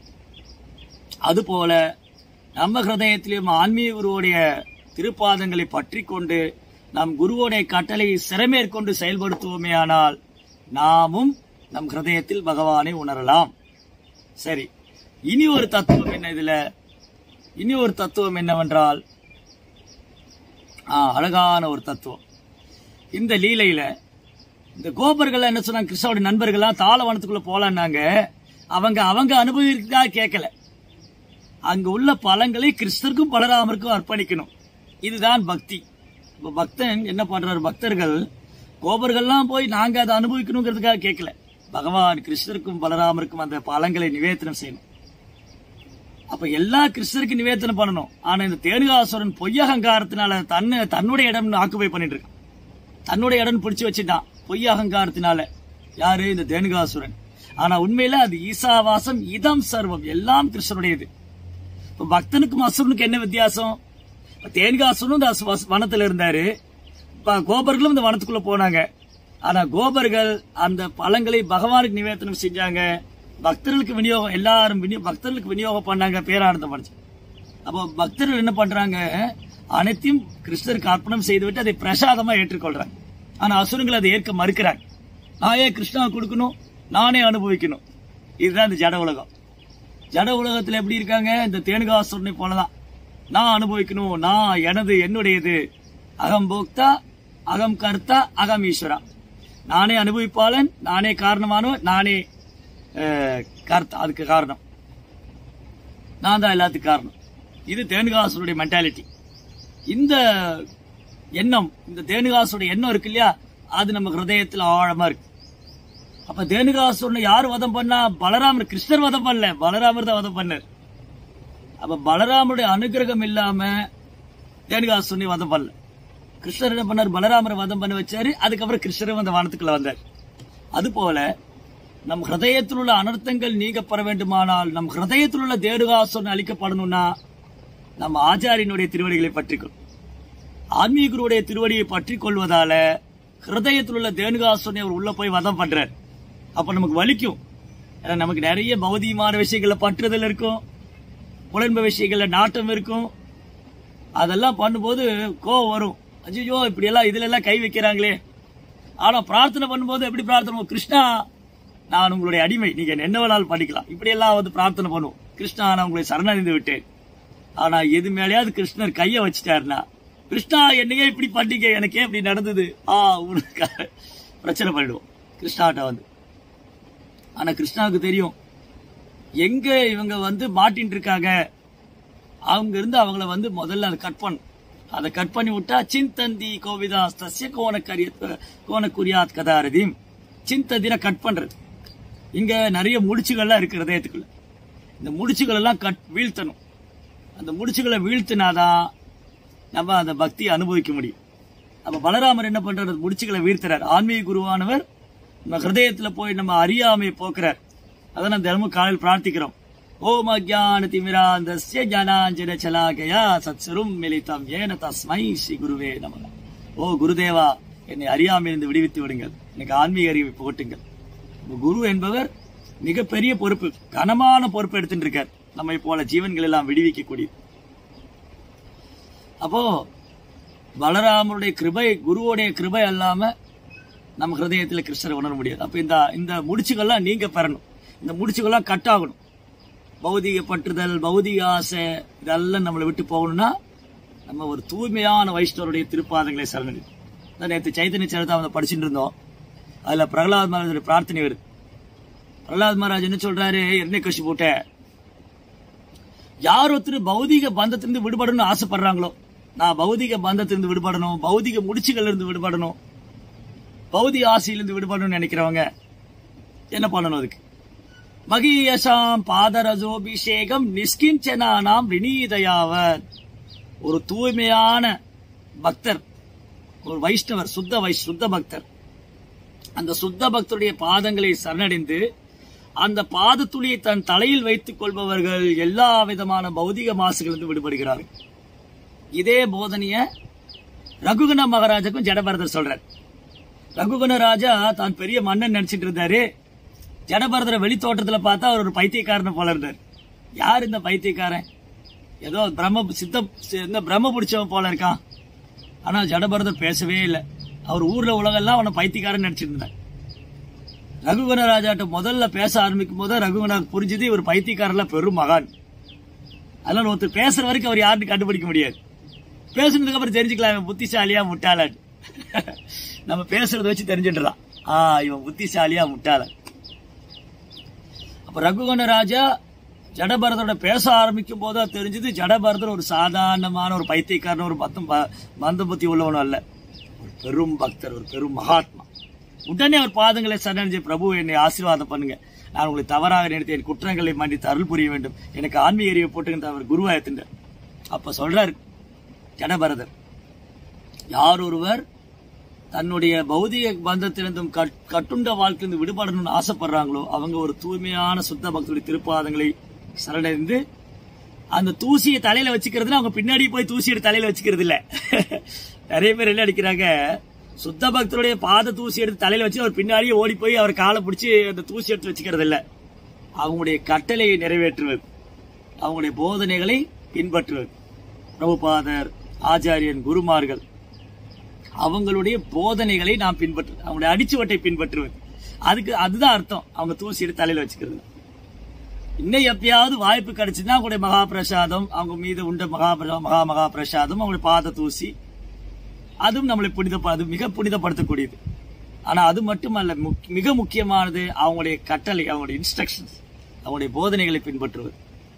அதுபோல நம்ம ஹிருதயத்திலும் ஆன்மீக குருவுடைய திருப்பாதங்களை பற்றி கொண்டு நம் குருவோடைய கட்டளையை சிறமேற்கொண்டு செயல்படுத்துவோமே ஆனால் நாமும் நம் ஹிருதயத்தில் பகவானை உணரலாம் சரி இனி ஒரு தத்துவம் என்ன இதுல இனி ஒரு தத்துவம் என்னவென்றால் ஆ, அழகான ஒரு தத்துவம் இந்த லீலையில இந்த கோபர்கள் என்ன சொன்னாங்க கிருஷ்ணாவுடைய நண்பர்கள்லாம் தாளவனத்துக்குள்ள போலான்னாங்க அவங்க அவங்க அனுபவிக்கிறதா கேட்கல அங்க உள்ள பழங்களை கிருஷ்ணருக்கும் பலராமருக்கும் அர்ப்பணிக்கணும் இதுதான் பக்தி இப்ப பக்தன் என்ன பண்றாரு பக்தர்கள் கோபர்கள்லாம் போய் நாங்க அதை அனுபவிக்கணுங்கிறதுக்காக கேட்கல பகவான் கிருஷ்ணருக்கும் பலராமருக்கும் அந்த பழங்களை நிவேதனம் செய்யணும் அப்ப எல்லா கிருஷ்ணருக்கு நிவேதனம் பண்ணணும் ஆனா இந்த தேனுகாசுரன் பொய்யகங்காரத்தினால தன்னை தன்னுடைய இடம் ஆக்குபை பண்ணிட்டு இருக்கான் தன்னுடைய இடம் பிடிச்சு வச்சுட்டான் பொய் அகங்காரத்தினால யாரு இந்த தேனுகாசுரன் ஆனா உண்மையில அது ஈசாவாசம் இதம் சர்வம் எல்லாம் கிருஷ்ணனுடையது இப்ப பக்தனுக்கும் அசுரனுக்கும் என்ன வித்தியாசம் இப்ப தேன்காசுரனும் இந்த அசு- வச- வனத்துல இருந்தாரு இப்ப கோபர்களும் இந்த வனத்துக்குள்ள போனாங்க ஆனா கோபர்கள் அந்த பழங்களை பகவானுக்கு நிவேதனம் செஞ்சாங்க பக்தர்களுக்கு விநியோகம் எல்லாரும் விநியோ- பக்தர்களுக்கு விநியோகம் பண்ணாங்க பேரானந்தம் படிச்சு அப்போ பக்தர்கள் என்ன பண்றாங்க அனைத்தையும் கிருஷ்ணருக்கு அர்ப்பணம் செய்துவிட்டு அதை பிரசாதமா ஏற்றுக்கொள்றாங்க ஆனா அசுரங்கள் அதை ஏற்க மறுக்கிறாங்க நான் ஏன் கிருஷ்ணா கொடுக்கணும் நானே அனுபவிக்கணும் இதுதான் இந்த ஜட உலகம் ஜட உலகத்துல எப்படி இருக்காங்க இந்த தேனுகாசுரனை போலதான் நான் அனுபவிக்கணும் நான் எனது என்னுடையது அகம் போக்தா அகம் கர்த்தா அகம் ஈஸ்வரா நானே அனுபவிப்பாளன் நானே காரணமானவன் நானே அஹ், கர்த்தா அதுக்கு காரணம் நான் தான் எல்லாத்துக்கும் காரணம் இது தேனுகாசுடைய மென்டாலிட்டி இந்த எண்ணம் இந்த தேனுகாசுடைய எண்ணம் இருக்கு இல்லையா அது நம்ம ஹிருதயத்துல ஆழமா இருக்கு அப்ப தேனுகாசுரனை யார் வதம் பண்ணா பலராமர் கிருஷ்ணர் வதம் பண்ணல பலராமர் தான் வதம் பண்ணார் அப்ப பலராமருடைய அனுகிரகம் இல்லாம தேனுகாசுரனை வதம் பண்ணல கிருஷ்ணர் என்ன பண்ணார் பலராமரை வதம் பண்ண வச்சாரு அதுக்கப்புறம் கிருஷ்ணரும் அந்த வானத்துக்குள்ள வந்தார் அதுபோல நம் ஹிருதயத்தில் உள்ள அனர்த்தங்கள் நீக்கப்பட வேண்டுமானால் நம் ஹிருதயத்தில் உள்ள தேனுகாசுரன் அழிக்கப்படணும்னா நம்ம ஆச்சாரியனுடைய திருவடிகளை பற்றிக்கொள் ஆன்மீக குருவுடைய திருவடியை பற்றி கொள்வதால ஹிருதயத்தில் உள்ள தேனுகாசுரனை அவர் உள்ள போய் வதம் பண்றார் அப்ப நமக்கு வலிக்கும் ஏன்னா நமக்கு நிறைய பௌதிகமான விஷயங்கள்ல பற்றுதல் இருக்கும் புலன்ப விஷயங்கள்ல நாட்டம் இருக்கும் அதெல்லாம் பண்ணும்போது கோவம் வரும் அஜிஜோ இப்படி எல்லாம் இதுல எல்லாம் கை வைக்கிறாங்களே ஆனா பிரார்த்தனை பண்ணும்போது எப்படி பிரார்த்தனை பண்ணுவோம்? கிருஷ்ணா நான் உங்களுடைய அடிமை நீங்க என்ன வேணாலும் பண்ணிக்கலாம் இப்படி எல்லாம் வந்து பிரார்த்தனை பண்ணுவோம் கிருஷ்ணா நான் உங்களை சரணடைந்து விட்டேன் ஆனா எது மேலேயாவது கிருஷ்ணர் கைய வச்சுட்டாருன்னா கிருஷ்ணா என்னையே இப்படி பண்ணீங்க எனக்கே இப்படி நடந்தது ஆ உனக்கு பிரச்சனை பண்ணிடுவோம் கிருஷ்ணாட்ட வந்து ஆனா கிருஷ்ணாவுக்கு தெரியும் எங்க இவங்க வந்து மாட்டின்னு இருக்காங்க அவங்க இருந்து அவங்கள வந்து முதல்ல அதை கட் பண்ணும் அதை கட் பண்ணி விட்டா சிந்தந்தி கோவிதாஸ் தஸ்ய கோணக்கரிய கோணக்குரியாத் கதாரதிம் சிந்தந்தின கட் பண்றது இங்க நிறைய முடிச்சுகள்லாம் இருக்கு ஹதயத்துக்குள்ள இந்த முடிச்சுகள் எல்லாம் கட் வீழ்த்தணும் அந்த முடிச்சுகளை வீழ்த்தினாதான் நம்ம அந்த பக்தியை அனுபவிக்க முடியும் அப்ப பலராமர் என்ன பண்றாரு அந்த முடிச்சுகளை வீழ்த்துறார் ஆன்மீக குருவானவர் நம்ம ஹிருதயத்துல போய் நம்ம அறியாமையை போக்குறார் அதை நம்ம தினமும் காலையில் பிரார்த்திக்கிறோம் ஓம் அஜான திமிராந்தஸ்ய ஜனாஞ்சன சலாகயா சத்சரும் மிலிதம் ஏன தஸ்மை ஸ்ரீ குருவே நமக ஓ குருதேவா என்னை அறியாமையிலிருந்து விடுவித்து விடுங்கள் எனக்கு ஆன்மீக அறிவை புகட்டுங்கள் உங்க குரு என்பவர் மிகப்பெரிய பொறுப்பு கனமான பொறுப்பு எடுத்துட்டு இருக்கார் நம்மை போல ஜீவன்கள் எல்லாம் விடுவிக்கக்கூடிய அப்போ பலராமருடைய கிருபை குருவுடைய கிருபை அல்லாம நம்ம ஹிருதயத்தில் கிருஷ்ணரை உணர முடியாது அப்ப இந்த இந்த முடிச்சுகள்லாம் நீங்க பெறணும் இந்த முடிச்சுகள்லாம் கட் ஆகணும் பௌதிக பற்றுதல் பௌதிக ஆசை இதெல்லாம் நம்மளை விட்டு போகணும்னா நம்ம ஒரு தூய்மையான வைஷ்ணவருடைய திருப்பாதங்களை சரணடி நேற்று சைத்தன்ய சரிதாமத்தை படிச்சுட்டு இருந்தோம் அதுல பிரகலாத் மகாராஜோட பிரார்த்தனை வருது பிரகலாத் மகாராஜ் என்ன சொல்றாரு என்ன கஷி போட்ட யார் ஒருத்தர் பௌதிக பந்தத்திலிருந்து விடுபடணும்னு ஆசைப்படுறாங்களோ நான் பௌதிக பந்தத்திலிருந்து விடுபடணும் பௌதிக முடிச்சுகள்ல இருந்து விடுபடணும் பௌதிக ஆசையிலிருந்து விடுபடணும்னு நினைக்கிறவங்க என்ன பண்ணணும் அதுக்கு மகியசாம் பாதரசோபிஷேகம் நிஷ்கிஞ்சனானாம் வினீதயாவர் ஒரு தூய்மையான பக்தர் ஒரு வைஷ்ணவர் சுத்த வை சுத்த பக்தர் அந்த சுத்த பக்தருடைய பாதங்களை சரணடைந்து அந்த பாதத்துளியை தன் தலையில் வைத்துக் கொள்பவர்கள் எல்லா விதமான பௌதிக மாசுகளிலிருந்து விடுபடுகிறார்கள் இதே போதனைய ரகுகுண மகாராஜாக்கும் ஜடபரதர் சொல்றார் ரகுகுண ராஜா தான் பெரிய மன்னன் நினைச்சிட்டு இருந்தாரு ஜடபரதரை வெளி தோட்டத்துல பார்த்தா அவர் ஒரு பைத்தியக்காரனை போல இருந்தார் யார் இந்த பைத்தியக்காரன் ஏதோ பிரம்ம சித்த இந்த பிரம்ம பிடிச்சவன் போல இருக்கான் ஆனா ஜடபரதர் பேசவே இல்லை அவர் ஊர்ல உலகெல்லாம் அவனை பைத்தியக்காரன் நினைச்சிட்டு இருந்தார் ரகுகுண ராஜாட்ட முதல்ல பேச ஆரம்பிக்கும் போது ரகுகுணாக்கு புரிஞ்சது இவர் பைத்தியக்காரர்ல பெரும் மகான் அதனால ஒருத்தர் பேசுற வரைக்கும் அவர் யாருன்னு கண்டுபிடிக்க முடியாது பேசுனதுக்கு அப்புறம் தெரிஞ்சுக்கலாம் இவன் புத்திசாலியா முட்டாளான் நம்ம பேசுறத வச்சு தெரிஞ்சுட்டுறான் ஆ இவன் புத்திசாலியா முட்டாளன் அப்ப ரகுகண ராஜா ஜடபரதோட பேச ஆரம்பிக்கும் போது தெரிஞ்சது ஜடபரதர் ஒரு சாதாரணமான ஒரு பைத்தியக்காரன் ஒரு மத்தம் மந்த புத்தி உள்ளவனும் அல்ல ஒரு பெரும் பக்தர் ஒரு பெரும் மகாத்மா உடனே அவர் பாதங்களை சரணடைஞ்சு பிரபு என்னை ஆசீர்வாதம் பண்ணுங்க நான் உங்களை தவறாக நினைத்து என் குற்றங்களை மன்னித்து அருள் புரிய வேண்டும் எனக்கு ஆன்மீக அறிவை போட்டுக்கின்ற அவர் குருவாயத்தின்றார் அப்ப சொல்றாரு ஜடபரதர் யார் ஒருவர் தன்னுடைய பௌதிக பந்தத்திலிருந்தும் கட்- கட்டுண்ட வாழ்க்கையிலிருந்து விடுபடணும்னு ஆசைப்படுறாங்களோ அவங்க ஒரு தூய்மையான சுத்த பக்தருடைய திருப்பாதங்களை சரணடைந்து அந்த தூசியை தலையில வச்சுக்கிறதுல அவங்க பின்னாடி போய் தூசி எடுத்து தலையில வச்சுக்கிறது இல்ல நிறைய பேர் என்ன அடிக்கிறாங்க சுத்த பக்தருடைய பாத தூசி எடுத்து தலையில வச்சு அவர் பின்னாடியே ஓடி போய் அவர் காலை பிடிச்சி அந்த தூசி எடுத்து வச்சுக்கிறது இல்ல அவங்களுடைய கட்டளையை நிறைவேற்றுவது அவங்களுடைய போதனைகளை பின்பற்றுவது பிரபுபாதர் ஆச்சாரியன் குருமார்கள் அவங்களுடைய போதனைகளை நாம் பின்பற்றுவது அவங்களுடைய அடிச்சுவட்டை பின்பற்றுவது அதுக்கு அதுதான் அர்த்தம் அவங்க தூசி எடுத்து தலையில வச்சுக்கிறது இன்னும் எப்பயாவது வாய்ப்பு கிடைச்சுன்னா அவங்களுடைய மகா பிரசாதம் அவங்க மீது உண்ட மகா பிர- மகா மகா பிரசாதம் அவங்களுடைய பாத தூசி அதுவும் நம்மளை புனித அது மிக புனிதப்படுத்தக்கூடியது ஆனா அது மட்டுமல்ல முக்- மிக முக்கியமானது அவங்களுடைய கட்டளை அவங்களுடைய இன்ஸ்ட்ரக்ஷன்ஸ் அவங்களுடைய போதனைகளை பின்பற்றுவது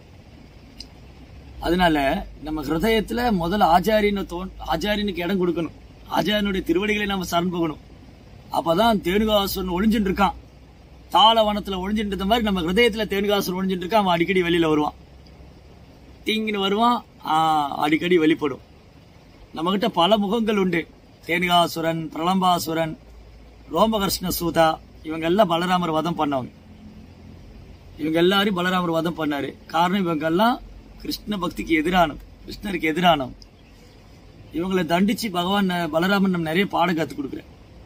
அதனால நம்ம ஹிருதயத்துல முதல்ல ஆச்சாரியனை தோன் ஆச்சாரியனுக்கு இடம் கொடுக்கணும் ஆச்சாரியனுடைய திருவடிகளை நம்ம சரண் போகணும் அப்பதான் தேனுகாசுரன் ஒளிஞ்சுட்டு இருக்கான் தாளவனத்துல ஒளிஞ்சுட்டு இருந்த மாதிரி நம்ம ஹிருதயத்துல தேனுகாசுரன் ஒளிஞ்சுட்டு இருக்கான் அவன் அடிக்கடி வெளியில வருவான் தீங்கின்னு வருவான் ஆஹ், அடிக்கடி வெளிப்படும் நம்மகிட்ட பல முகங்கள் உண்டு தேனுகாசுரன் பிரலம்பாசுரன் ரோமகிருஷ்ண சூதா இவங்க எல்லாம் பலராமர் வதம் பண்ணவங்க இவங்க எல்லாரையும் பலராமர் வதம் பண்ணாரு காரணம் இவங்க எல்லாம் கிருஷ்ண பக்திக்கு எதிரானது கிருஷ்ணருக்கு எதிரானவங்க இவங்களை தண்டிச்சு பகவான் ந- பலராமன் நம்ம நிறைய பாடம் கத்துக் கொடுக்குறார்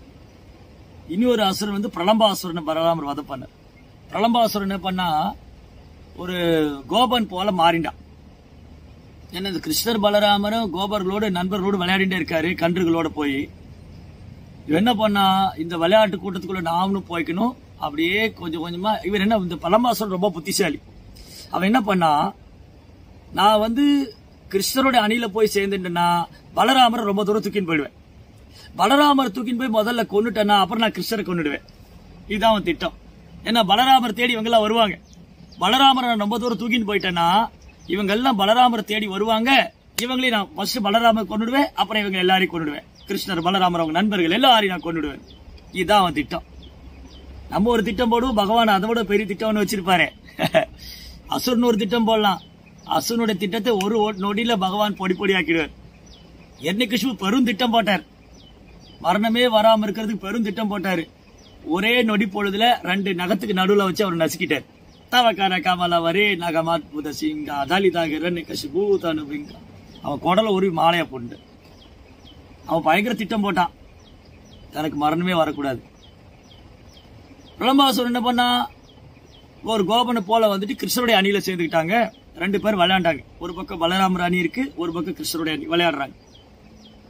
இனி ஒரு அசுரன் வந்து பிரலம்பாசுரனை பலராமர் வதம் பண்ணார் பிரலம்பாசுரன் என்ன பண்ணா ஒரு கோபன் போல மாறிண்டான் ஏன்னா இந்த கிருஷ்ணர் பலராமரும் கோபர்களோட நண்பர்களோடு விளையாடிட்டே இருக்காரு கன்றுகளோட போய் இவன் என்ன பண்ணா இந்த விளையாட்டு கூட்டத்துக்குள்ள நாமளும் போய்க்கணும் அப்படியே கொஞ்சம் கொஞ்சமா இவர் என்ன இந்த பலம்பாசுரன் ரொம்ப புத்திசாலி அவன் என்ன பண்ணா நான் வந்து கிருஷ்ணரோட அணியில போய் சேர்ந்துட்டேன்னா பலராமரை ரொம்ப தூரம் தூக்கின்னு போயிடுவேன் பலராமர் தூக்கின்னு போய் முதல்ல கொன்னுட்டேன்னா அப்புறம் நான் கிருஷ்ணரை கொன்னுடுவேன் இதுதான் அவன் திட்டம் ஏன்னா பலராமர் தேடி இவங்க எல்லாம் வருவாங்க பலராமரை நான் ரொம்ப தூரம் தூக்கின்னு போயிட்டேன்னா இவங்க எல்லாம் பலராமரை தேடி வருவாங்க இவங்களையும் நான் ஃபர்ஸ்ட் பலராமர் கொன்னுடுவேன் அப்புறம் இவங்க எல்லாரையும் கொன்னுடுவேன் கிருஷ்ணர் பலராமர் அவங்க நண்பர்கள் எல்லாரையும் நான் கொன்னுடுவேன் இதுதான் அவன் திட்டம் நம்ம ஒரு திட்டம் போடுவோம் பகவான் அதை விட பெரிய திட்டம்னு வச்சிருப்பாரு அசுரன் ஒரு திட்டம் போடலாம் அசுரனுடைய திட்டத்தை ஒரு ஓ- நொடியில பகவான் பொடி பொடி ஆக்கிடுவார் என்னைக்கு பெரும் திட்டம் போட்டார் மரணமே வராம இருக்கிறதுக்கு பெரும் திட்டம் போட்டாரு ஒரே நொடி பொழுதுல ரெண்டு நகத்துக்கு நடுவுல வச்சு அவர் நசுக்கிட்டார் தவக்கார காமலா வரே நகமாத் புத சிங்கா அதலிதாக இரண்டு கசிபூ தனுபிங்கா அவன் குடல ஒரு மாலையா போட்டு அவன் பயங்கர திட்டம் போட்டான் தனக்கு மரணமே வரக்கூடாது பிரலம்பாசுரன் என்ன பண்ணா ஒரு கோபனை போல வந்துட்டு கிருஷ்ணருடைய அணியில சேர்ந்துக்கிட்டாங்க ரெண்டு பேர் விளையாண்டாங்க ஒரு பக்கம் பலராமர் அணி இருக்கு ஒரு பக்கம் கிருஷ்ணருடைய அணி விளையாடுறாங்க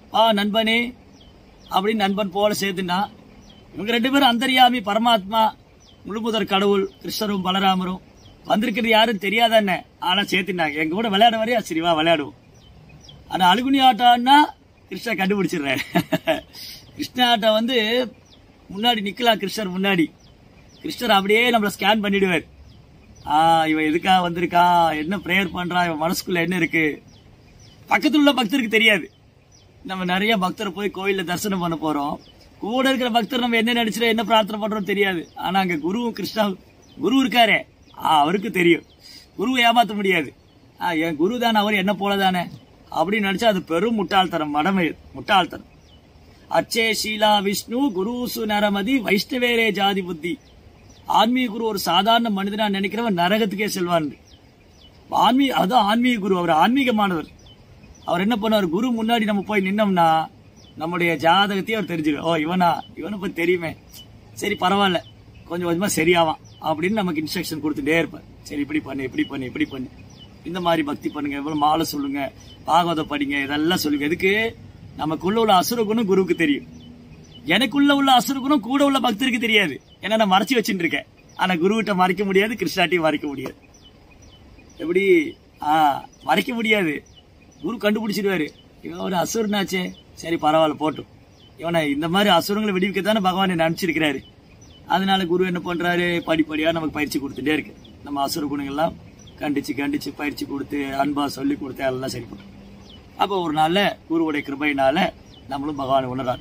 ஆ நண்பனே அப்படின்னு நண்பன் போல சேர்த்துனா இவங்க ரெண்டு பேரும் அந்தரியாமி பரமாத்மா முழுமுதற் கடவுள் கிருஷ்ணரும் பலராமரும் வந்திருக்கிறது யாரும் தெரியாதானே ஆனா சேர்த்துனாங்க எங்க கூட விளையாட வரையா சரி வா விளையாடுவோம் ஆனா அழுகுனி ஆட்டம்னா கிருஷ்ணா கண்டுபிடிச்சிடுறாரு கிருஷ்ண ஆட்டம் வந்து முன்னாடி நிக்கலாம் கிருஷ்ணர் முன்னாடி கிருஷ்ணர் அப்படியே நம்மள ஸ்கேன் பண்ணிடுவார் ஆ இவன் எதுக்கா வந்திருக்கா என்ன ப்ரேயர் பண்றான் இவன் மனசுக்குள்ள என்ன இருக்கு பக்கத்துல உள்ள பக்தருக்கு தெரியாது நம்ம நிறைய பக்தர் போய் கோயில்ல தரிசனம் பண்ண போறோம் கூட இருக்கிற பக்தர் நம்ம என்ன நினைச்சிட என்ன பிரார்த்தனை பண்றோம் தெரியாது ஆனா அங்க குருவும் கிருஷ்ணா குரு இருக்காரே ஆ, அவருக்கு தெரியும் குருவை ஏமாத்த முடியாது ஆ, என் குரு தானே அவர் என்ன போல தானே அப்படின்னு நினைச்சா அது பெரும் முட்டாள்தனம் மடமை முட்டாள்தனம் அச்சே ஷீலா விஷ்ணு குருசு நரமதி வைஷ்ணவேரே ஜாதி புத்தி ஆன்மீக குரு ஒரு சாதாரண மனிதனா நினைக்கிறவன் நரகத்துக்கே செல்வான் ஆன்மீக அதான் ஆன்மீக குரு அவர் ஆன்மீகமானவர் அவர் என்ன பண்ணுவார் குரு முன்னாடி நம்ம போய் நின்னோம்னா நம்முடைய ஜாதகத்தையும் அவர் தெரிஞ்சுக்க ஓ இவனா இவனை பத்தி தெரியுமே சரி பரவாயில்ல கொஞ்சம் கொஞ்சமா சரியாவான் அப்படின்னு நமக்கு இன்ஸ்ட்ரக்ஷன் கொடுத்துட்டே இருப்பார் சரி இப்படி பண்ணு இப்படி பண்ணு இப்படி பண்ணு இந்த மாதிரி பக்தி பண்ணுங்க இவ்வளவு மாலை சொல்லுங்க பாகவதம் படிங்க இதெல்லாம் சொல்லுங்க எதுக்கு நமக்குள்ள உள்ள அசுர குணம் குருவுக்கு தெரியும் எனக்குள்ள உள்ள அசுர குணம் கூட உள்ள பக்தருக்கு தெரியாது ஏன்னா நான் மறைச்சு வச்சுட்டு இருக்கேன் ஆனா குருவிட்ட மறைக்க முடியாது கிருஷ்ணாட்டையும் மறைக்க முடியாது எப்படி ஆ மறைக்க முடியாது குரு கண்டுபிடிச்சிடுவாரு இவன் ஒரு அசுரனாச்சே சரி பரவாயில்ல போட்டும் இவனை இந்த மாதிரி அசுரங்களை விடுவிக்க தானே பகவான் என்ன அனுப்பிச்சிருக்கிறாரு அதனால குரு என்ன பண்றாரு படிப்படியா நமக்கு பயிற்சி கொடுத்துட்டே இருக்கு நம்ம அசுர குணங்கள்லாம் கண்டிச்சு கண்டிச்சு பயிற்சி கொடுத்து அன்பா சொல்லி கொடுத்து அதெல்லாம் சரி பண்ணும் அப்போ ஒரு நாள்ல குருவுடைய கிருபையினால நம்மளும் பகவானை உணரார்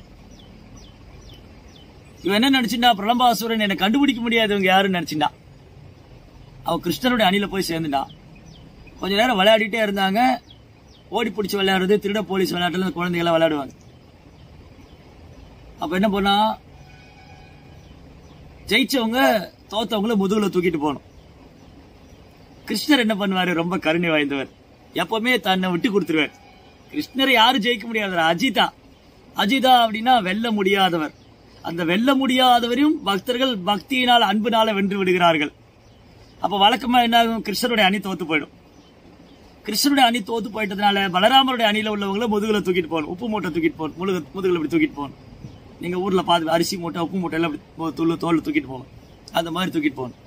இவன் என்ன நினைச்சிட்டா பிரலம்பாசுரன் என்னை கண்டுபிடிக்க முடியாதவங்க யாருன்னு நினைச்சிட்டா அவன் கிருஷ்ணனுடைய அணில போய் சேர்ந்துட்டான் கொஞ்ச நேரம் விளையாடிட்டே இருந்தாங்க ஓடி பிடிச்சி விளையாடுறது திருட போலீஸ் விளையாட்டுல இந்த குழந்தைகளாம் விளையாடுவாங்க அப்ப என்ன பண்ணா ஜெயிச்சவங்க தோத்தவங்கள முதுகுல தூக்கிட்டு போகணும் கிருஷ்ணர் என்ன பண்ணுவாரு ரொம்ப கருணை வாய்ந்தவர் எப்பவுமே தன்னை விட்டு கொடுத்துருவார் கிருஷ்ணரை யாரும் ஜெயிக்க முடியாதவர் அஜிதா அஜிதா அப்படின்னா வெல்ல முடியாதவர் அந்த வெல்ல முடியாதவரையும் பக்தர்கள் பக்தியினால் அன்பினால வென்று விடுகிறார்கள் அப்ப வழக்கமா என்ன ஆகும் கிருஷ்ணருடைய அணி தோத்து போயிடும் கிருஷ்ணருடைய அணி தோத்து போயிட்டதுனால பலராமருடைய அணியில உள்ளவங்கள முதுகுல தூக்கிட்டு போகணும் உப்பு மூட்டை தூக்கிட்டு போகணும் முழுக முதுகுல இப்படி தூக்கிட்டு போகணும் நீங்க ஊர்ல பாத்து அரிசி மூட்டை உப்பு மூட்டை எல்லாம் இப்படி துள்ளு தோல் தூக்கிட்டு போகணும் அந்த மாதிரி தூக்கிட்டு போகணும்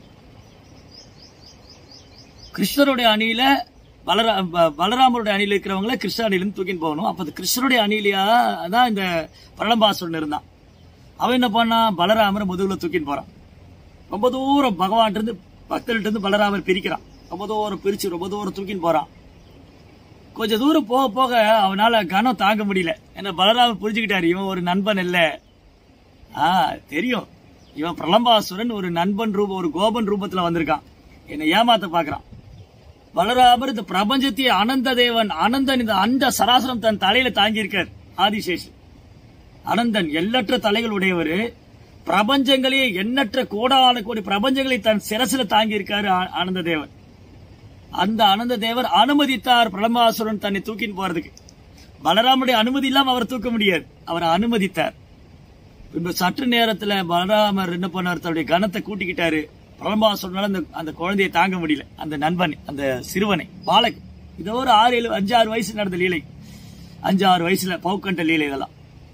கிருஷ்ணருடைய அணியில பலரா ப- பலராமருடைய அணியில இருக்கிறவங்கள கிருஷ்ண அணியிலிருந்து தூக்கிட்டு போகணும் அப்ப அது கிருஷ்ணருடைய அணியிலயா தான் இந்த பிரளம்பாசுரன் இருந்தான் அவன் என்ன பண்ணான் பலராமரை முதுகுல தூக்கிட்டு போறான் ரொம்ப தூரம் பகவான் இருந்து பக்தர்கிட்ட இருந்து பலராமர் பிரிக்கிறான் ரொம்ப தூரம் பிரிச்சு ரொம்ப தூரம் தூக்கின்னு போறான் கொஞ்ச தூரம் போக போக அவனால கனம் தாங்க முடியல ஏன்னா பலராமர் புரிஞ்சுக்கிட்டாரு இவன் ஒரு நண்பன் இல்ல ஆ தெரியும் இவன் பிரலம்பாசுரன் ஒரு நண்பன் ரூபம் ஒரு கோபன் ரூபத்துல வந்திருக்கான் என்னை ஏமாத்த பாக்குறான் பலராமர் இந்த பிரபஞ்சத்தை அனந்த தேவன் அனந்தன் இந்த அண்ட சராசரம் தன் தலையில தாங்கியிருக்கார் ஆதிசேஷன் அனந்தன் எண்ணற்ற தலைகள் உடையவர் பிரபஞ்சங்களையே எண்ணற்ற கோடான கோடி பிரபஞ்சங்களை தன் சிரசில தாங்கி இருக்காரு ஆனந்த தேவன் அந்த ஆனந்த தேவர் அனுமதித்தார் பிரலம்பாசுரன் தன்னை தூக்கின்னு போறதுக்கு பலராமனுடைய அனுமதி இல்லாம அவர் தூக்க முடியாது அவர் அனுமதித்தார் இப்ப சற்று நேரத்துல பலராமர் என்ன பண்ணார் தன்னுடைய கனத்தை கூட்டிக்கிட்டாரு பிரலம்பாசுரனால அந்த அந்த குழந்தையை தாங்க முடியல அந்த நண்பனை அந்த சிறுவனை பாலக் இதோ ஒரு ஆறு ஏழு அஞ்சு ஆறு வயசு நடந்த லீலை அஞ்சு ஆறு வயசுல பவுக்கண்ட லீலை இதெல்லாம்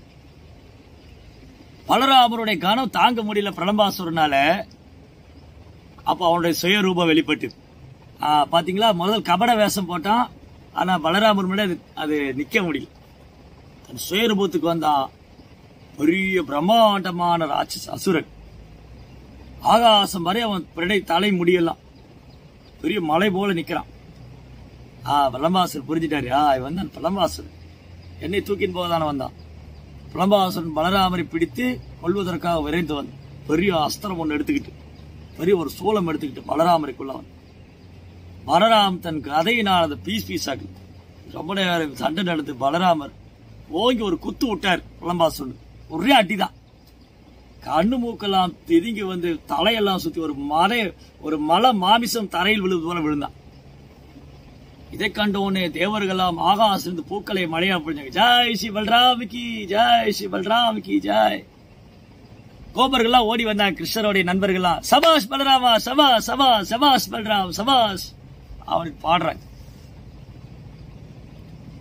பலராமருடைய கனம் தாங்க முடியல பிரலம்பாசுரனால அப்ப அவனுடைய சுயரூபம் வெளிப்பட்டு பாத்தீங்களா முதல் கபட வேஷம் போட்டான் ஆனா பலராமர் முன்னாடி அது அது நிக்க முடியல தன் சுயரூபத்துக்கு வந்தான் பெரிய பிரம்மாண்டமான ராட்சச அசுரன் ஆகாசம் வரை அவன் பிடை தலை முடியலாம் பெரிய மலை போல நிக்கிறான் ஆ பிரலம்பாசுரன் புரிஞ்சிட்டாரு ஆ இவன் வந்தான் பிரலம்பாசுரன் என்னை தூக்கின்னு போகதான வந்தான் பிரலம்பாசுரன் பலராமரை பிடித்து கொள்வதற்காக விரைந்து வந்தான் பெரிய அஸ்திரம் ஒன்று எடுத்துக்கிட்டு பெரிய ஒரு சூலம் எடுத்துக்கிட்டு பலராமருக்குள்ள வந்தான் பலராம் தன் கதையினால் அதை பீஸ் பீஸ் ஆக்கி ரொம்ப நேரம் சண்டை நடந்து பலராமர் ஓங்கி ஒரு குத்து விட்டார் பிரலம்பாசுரன் ஒரே அடிதான் கண்ணு மூக்கெல்லாம் திதுங்கி வந்து தலையெல்லாம் சுத்தி ஒரு மலை ஒரு மலை மாமிசம் தரையில் விழுது போல விழுந்தான் இதை கண்டோனே தேவர்களாம் ஆகாசிலிருந்து பூக்களை மழையா பொழிஞ்சாங்க ஜாய் ஸ்ரீ பல்ராமுக்கு ஜாய் ஸ்ரீ பல்ராமுக்கு ஜாய் கோபர்கள்லாம் ஓடி வந்தாங்க கிருஷ்ணருடைய நண்பர்கள்லாம் சபாஷ் பலராமா சபா சபா சபாஷ் பல்ராம் சபாஷ் அவனுக்கு பாடுறாங்க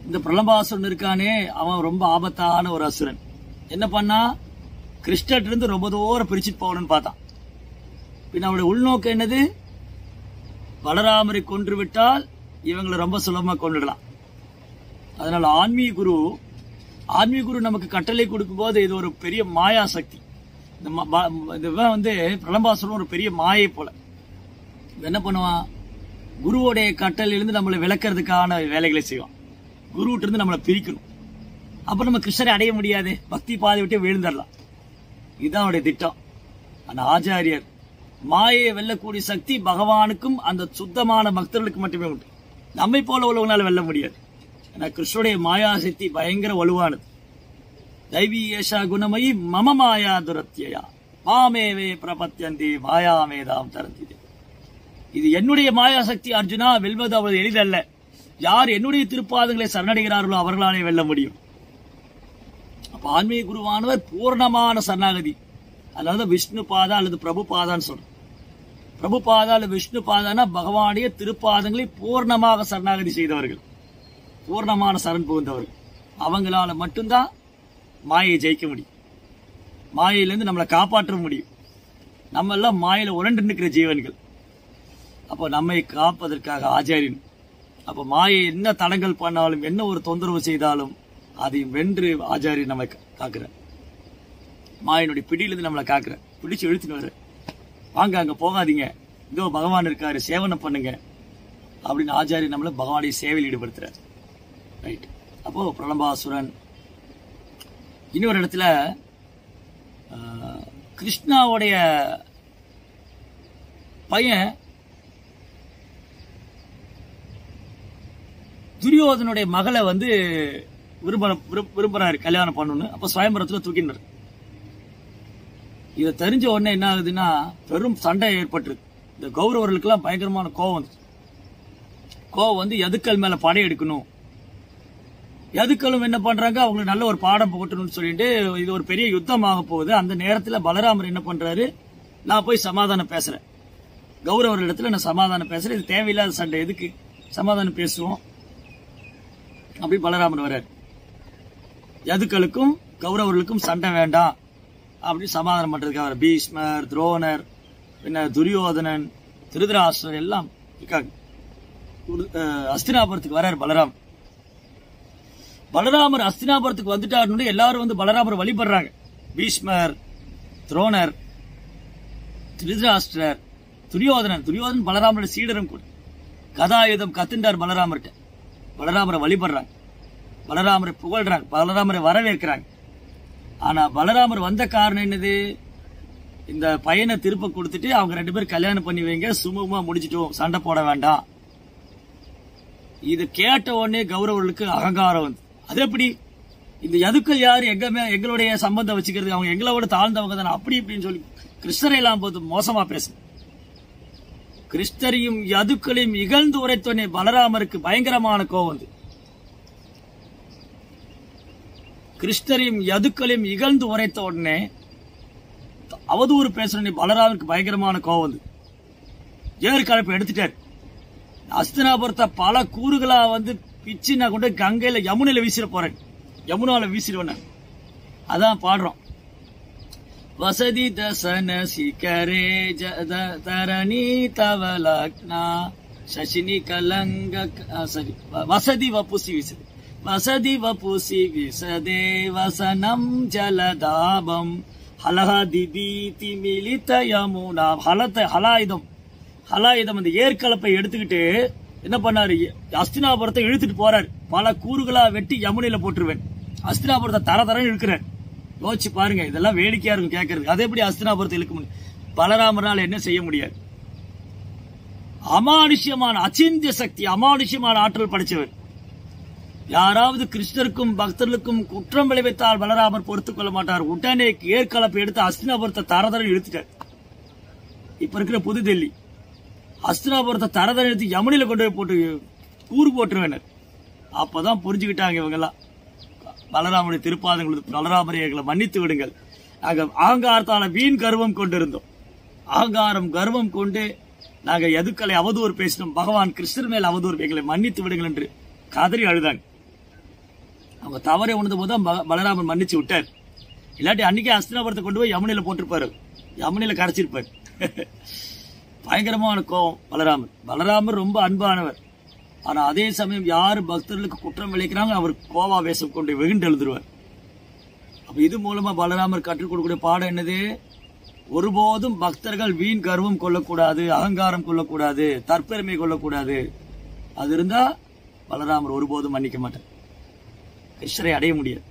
இந்த பிரலம்பாசுரன் இருக்கானே அவன் ரொம்ப ஆபத்தான ஒரு அசுரன் என்ன பண்ணா கிருஷ்ணர்ட்ட இருந்து ரொம்ப தூரம் பிரிச்சுட்டு போகணும்னு பார்த்தான் பின் அவனுடைய உள்நோக்கம் என்னது பலராமரை கொன்று விட்டால் இவங்களை ரொம்ப சுலபமா கொண்டுடலாம் அதனால ஆன்மீக குரு ஆன்மீக குரு நமக்கு கட்டளை கொடுக்கும்போது இது ஒரு பெரிய மாயா சக்தி இந்த ம- ப- இந்த இவன் வந்து பிரலம்பாசுரன் ஒரு பெரிய மாயை போல இவன் என்ன பண்ணுவான் குருவோடைய கட்டளையிலிருந்து நம்மளை விளக்குறதுக்கான வேலைகளை செய்வான் குருவிட்ட இருந்து நம்மளை பிரிக்கணும் அப்ப நம்ம கிருஷ்ணரை அடைய முடியாது பக்தி பாதை விட்டு விழுந்துடலாம் இதுதான் அவருடைய திட்டம் அந்த ஆச்சாரியர் மாயை வெல்லக்கூடிய சக்தி பகவானுக்கும் அந்த சுத்தமான பக்தர்களுக்கு மட்டுமே உண்டு நம்மை போல உள்ளவங்களால வெல்ல முடியாது ஏன்னா கிருஷ்ணனுடைய மாயா சக்தி பயங்கர வலுவானது தைவி ஏஷா குணமயி மம மாயா துரத்தியா மாமேவே பிரபத்தியந்தி மாயாமேதாம் தரந்தி இது என்னுடைய மாயா சக்தி அர்ஜுனா வெல்வது அவ்வளவு எளிதல்ல யார் என்னுடைய திருப்பாதங்களை சரணடைகிறார்களோ அவர்களாலே வெல்ல முடியும் அப்ப ஆன்மீக குருவானவர் பூர்ணமான சரணாகதி அதாவது விஷ்ணு பாதா அல்லது பிரபு பாதான்னு சொல்றோம் பிரபு பாதா அல்லது விஷ்ணு பாதானா பகவானுடைய திருப்பாதங்களை பூர்ணமாக சரணாகதி செய்தவர்கள் பூர்ணமான சரண் புகுந்தவர்கள் அவங்களால மட்டும்தான் மாயை ஜெயிக்க முடியும் மாயையிலிருந்து நம்மளை காப்பாற்ற முடியும் நம்ம எல்லாம் மாயில உரண்டு நிற்கிற ஜீவன்கள் அப்போ நம்மை காப்பதற்காக ஆச்சாரியன் அப்போ மாயை என்ன தடங்கள் பண்ணாலும் என்ன ஒரு தொந்தரவு செய்தாலும் அதையும் வென்று ஆச்சாரியன் நம்மை கா- காக்கிறார் மாயினுடைய பிடியிலிருந்து நம்மளை காக்கிறார் பிடிச்சு இழுத்துன்னு வர வாங்க அங்க போகாதீங்க இதோ பகவான் இருக்காரு சேவனை பண்ணுங்க அப்படின்னு ஆச்சாரியன் நம்மளை பகவானுடைய சேவையில் ஈடுபடுத்துறார் ரைட் அப்போ பிரலம்பாசுரன் இன்னொரு இடத்துல ஆஹ், கிருஷ்ணாவுடைய பையன் துரியோதனுடைய மகளை வந்து விரும்ப விரும்ப- விரும்புறாரு கல்யாணம் பண்ணணும்னு அப்ப சுயம்பரத்துல தூக்கினார் இதை தெரிஞ்ச உடனே என்ன ஆகுதுன்னா பெரும் சண்டை ஏற்பட்டுருது இந்த கௌரவர்களுக்கெல்லாம் பயங்கரமான கோவம் வந்துச்சு கோவம் வந்து எதுக்கல் மேல படை எடுக்கணும் எதுக்களும் என்ன பண்றாங்க அவங்களுக்கு நல்ல ஒரு பாடம் புகட்டணும்னு சொல்லிட்டு இது ஒரு பெரிய யுத்தமாக போகுது அந்த நேரத்துல பலராமர் என்ன பண்றாரு நான் போய் சமாதானம் பேசுறேன் கௌரவர் இடத்துல நான் சமாதானம் பேசுறேன் இது தேவையில்லாத சண்டை எதுக்கு சமாதானம் பேசுவோம் அப்படி பலராமர் வர்றார் யதுக்களுக்கும் கௌரவர்களுக்கும் சண்டை வேண்டாம் அப்படி சமாதானம் பண்றதுக்காக வர்றார். பீஷ்மர் துரோணர் பின்ன துரியோதனன் திருதராஷ்டிரர் எல்லாம் இருக்காங்க குரு- அஹ், அஸ்தினாபுரத்துக்கு வர்றார் பலராம் பலராமர் அஸ்தினாபுரத்துக்கு வந்துட்டாருன்னு எல்லாரும் வந்து பலராமர் வழிபடுறாங்க பீஷ்மர் துரோணர் திருதராஷ்டிரர் துரியோதனன் துரியோதனன் பலராமரோட சீடரும் கூட கதாயுதம் கத்துண்டார் பலராமர்கிட்ட பலராமரை வழிபடுறாங்க பலராமரை புகழ்றாங்க பலராமரை வரவேற்கிறாங்க ஆனா பலராமர் வந்த காரணம் என்னது இந்த பையனை திருப்ப கொடுத்துட்டு அவங்க ரெண்டு பேரும் கல்யாணம் பண்ணி வைங்க சுமூகமா முடிச்சிட்டோம் சண்டை போட வேண்டாம் இது கேட்ட உடனே கௌரவர்களுக்கு அகங்காரம் வந்து அது எப்படி இந்த எதுக்கள் யாரு எங்க மே- எங்களுடைய சம்பந்தம் வச்சுக்கிறது அவங்க எங்களோட தாழ்ந்தவங்க தானே அப்படி இப்படின்னு சொல்லி கிருஷ்ணரை எல்லாம் போது மோசமா பேசு கிருஷ்ணரையும் யதுக்களையும் இகழ்ந்து உரைத்தோனே பலராமருக்கு பயங்கரமான கோவம் வந்து கிருஷ்ணரையும் யதுக்களையும் இகழ்ந்து உரைத்த உடனே அவதூறு பேசுறனே பலராமருக்கு பயங்கரமான கோவம் வந்து ஏற்கலப்பை எடுத்துட்டார் அஸ்தினாபுரத்தை பல கூறுகளா வந்து பிச்சு நான் கொண்டு போய் கங்கையில யமுனையில வீசிட போறேன் யமுனால வீசிடுவேன் நான். அதான் பாடுறோம் வசதி தசன சிகரே ஜத தரணி தவலக்னா சசினி கலங்க ஆ, சரி வ- வசதி வப்புசி விசது வசதி வப்புசி விசதே வசனம் ஜலதாபம் ஹலஹதி தீதி மிலித யமுனா ஹலத்தை ஹலாயுதம் ஹலாயுதம் அந்த ஏற்கலப்பை எடுத்துக்கிட்டு என்ன பண்ணாரு அஸ்தினாபுரத்தை இழுத்துட்டு போறாரு பல கூறுகளா வெட்டி யமுனையில போட்டுருவேன் அஸ்தினாபுரத்தை தர தர இழுக்கிறார் யோசிச்சு பாருங்க இதெல்லாம் வேடிக்கையா இருக்கும் கேட்கறதுக்கு அதை எப்படி அஸ்தினாபுரத்தை இழுக்க முடியும் பலராமரால் என்ன செய்ய முடியாது அமானுஷ்யமான அச்சிந்திய சக்தி அமானுஷ்யமான ஆற்றல் படைச்சவர் யாராவது கிருஷ்ணருக்கும் பக்தர்களுக்கும் குற்றம் விளைவித்தால் பலராமர் பொறுத்துக் கொள்ள மாட்டார் உடனே ஏற்கலப்பை எடுத்து அஸ்தினாபுரத்தை தரதர இழுத்துட்டார் இப்ப இருக்கிற புதுடெல்லி அஸ்தினாபுரத்தை தரதர எடுத்து யமுனையில கொண்டு போய் போட்டு கூறு போட்டுருவேனர் அப்பதான் புரிஞ்சுக்கிட்டாங்க இவங்கெல்லாம் பலராமனுடைய திருப்பாதங்களுக்கு பலராமரை எங்களை மன்னித்து விடுங்கள் நாங்க அகங்காரத்தால வீண் கர்வம் கொண்டிருந்தோம் அகங்காரம் கர்வம் கொண்டு நாங்க எதுக்களை அவதூறு பேசினோம் பகவான் கிருஷ்ணர் மேல் அவதூறு எங்களை மன்னித்து விடுங்கள் என்று கதறி அழுதாங்க அவங்க தவறை உணர்ந்த போது தான் ப- பலராமர் மன்னிச்சு விட்டார் இல்லாட்டி அன்னைக்கே அஸ்தினாபுரத்தை கொண்டு போய் யமுனையில போட்டிருப்பாரு யமுனையில கரைச்சிருப்பார் பயங்கரமான கோபம் பலராமர் பலராமர் ரொம்ப அன்பானவர் ஆனா அதே சமயம் யார் பக்தர்களுக்கு குற்றம் விளைக்கிறாங்க அவர் கோவாவேசம் கொண்டு வெகுண்டு எழுதுருவார் அப்ப இது மூலமா பலராமர் கற்றுக் கொடுக்கக்கூடிய பாடம் என்னது ஒருபோதும் பக்தர்கள் வீண் கர்வம் கொள்ளக்கூடாது அகங்காரம் கொள்ளக்கூடாது தற்பெருமை கொள்ளக்கூடாது அது இருந்தா பலராமர் ஒருபோதும் மன்னிக்க மாட்டார் கிருஷ்ணரை அடைய முடியாது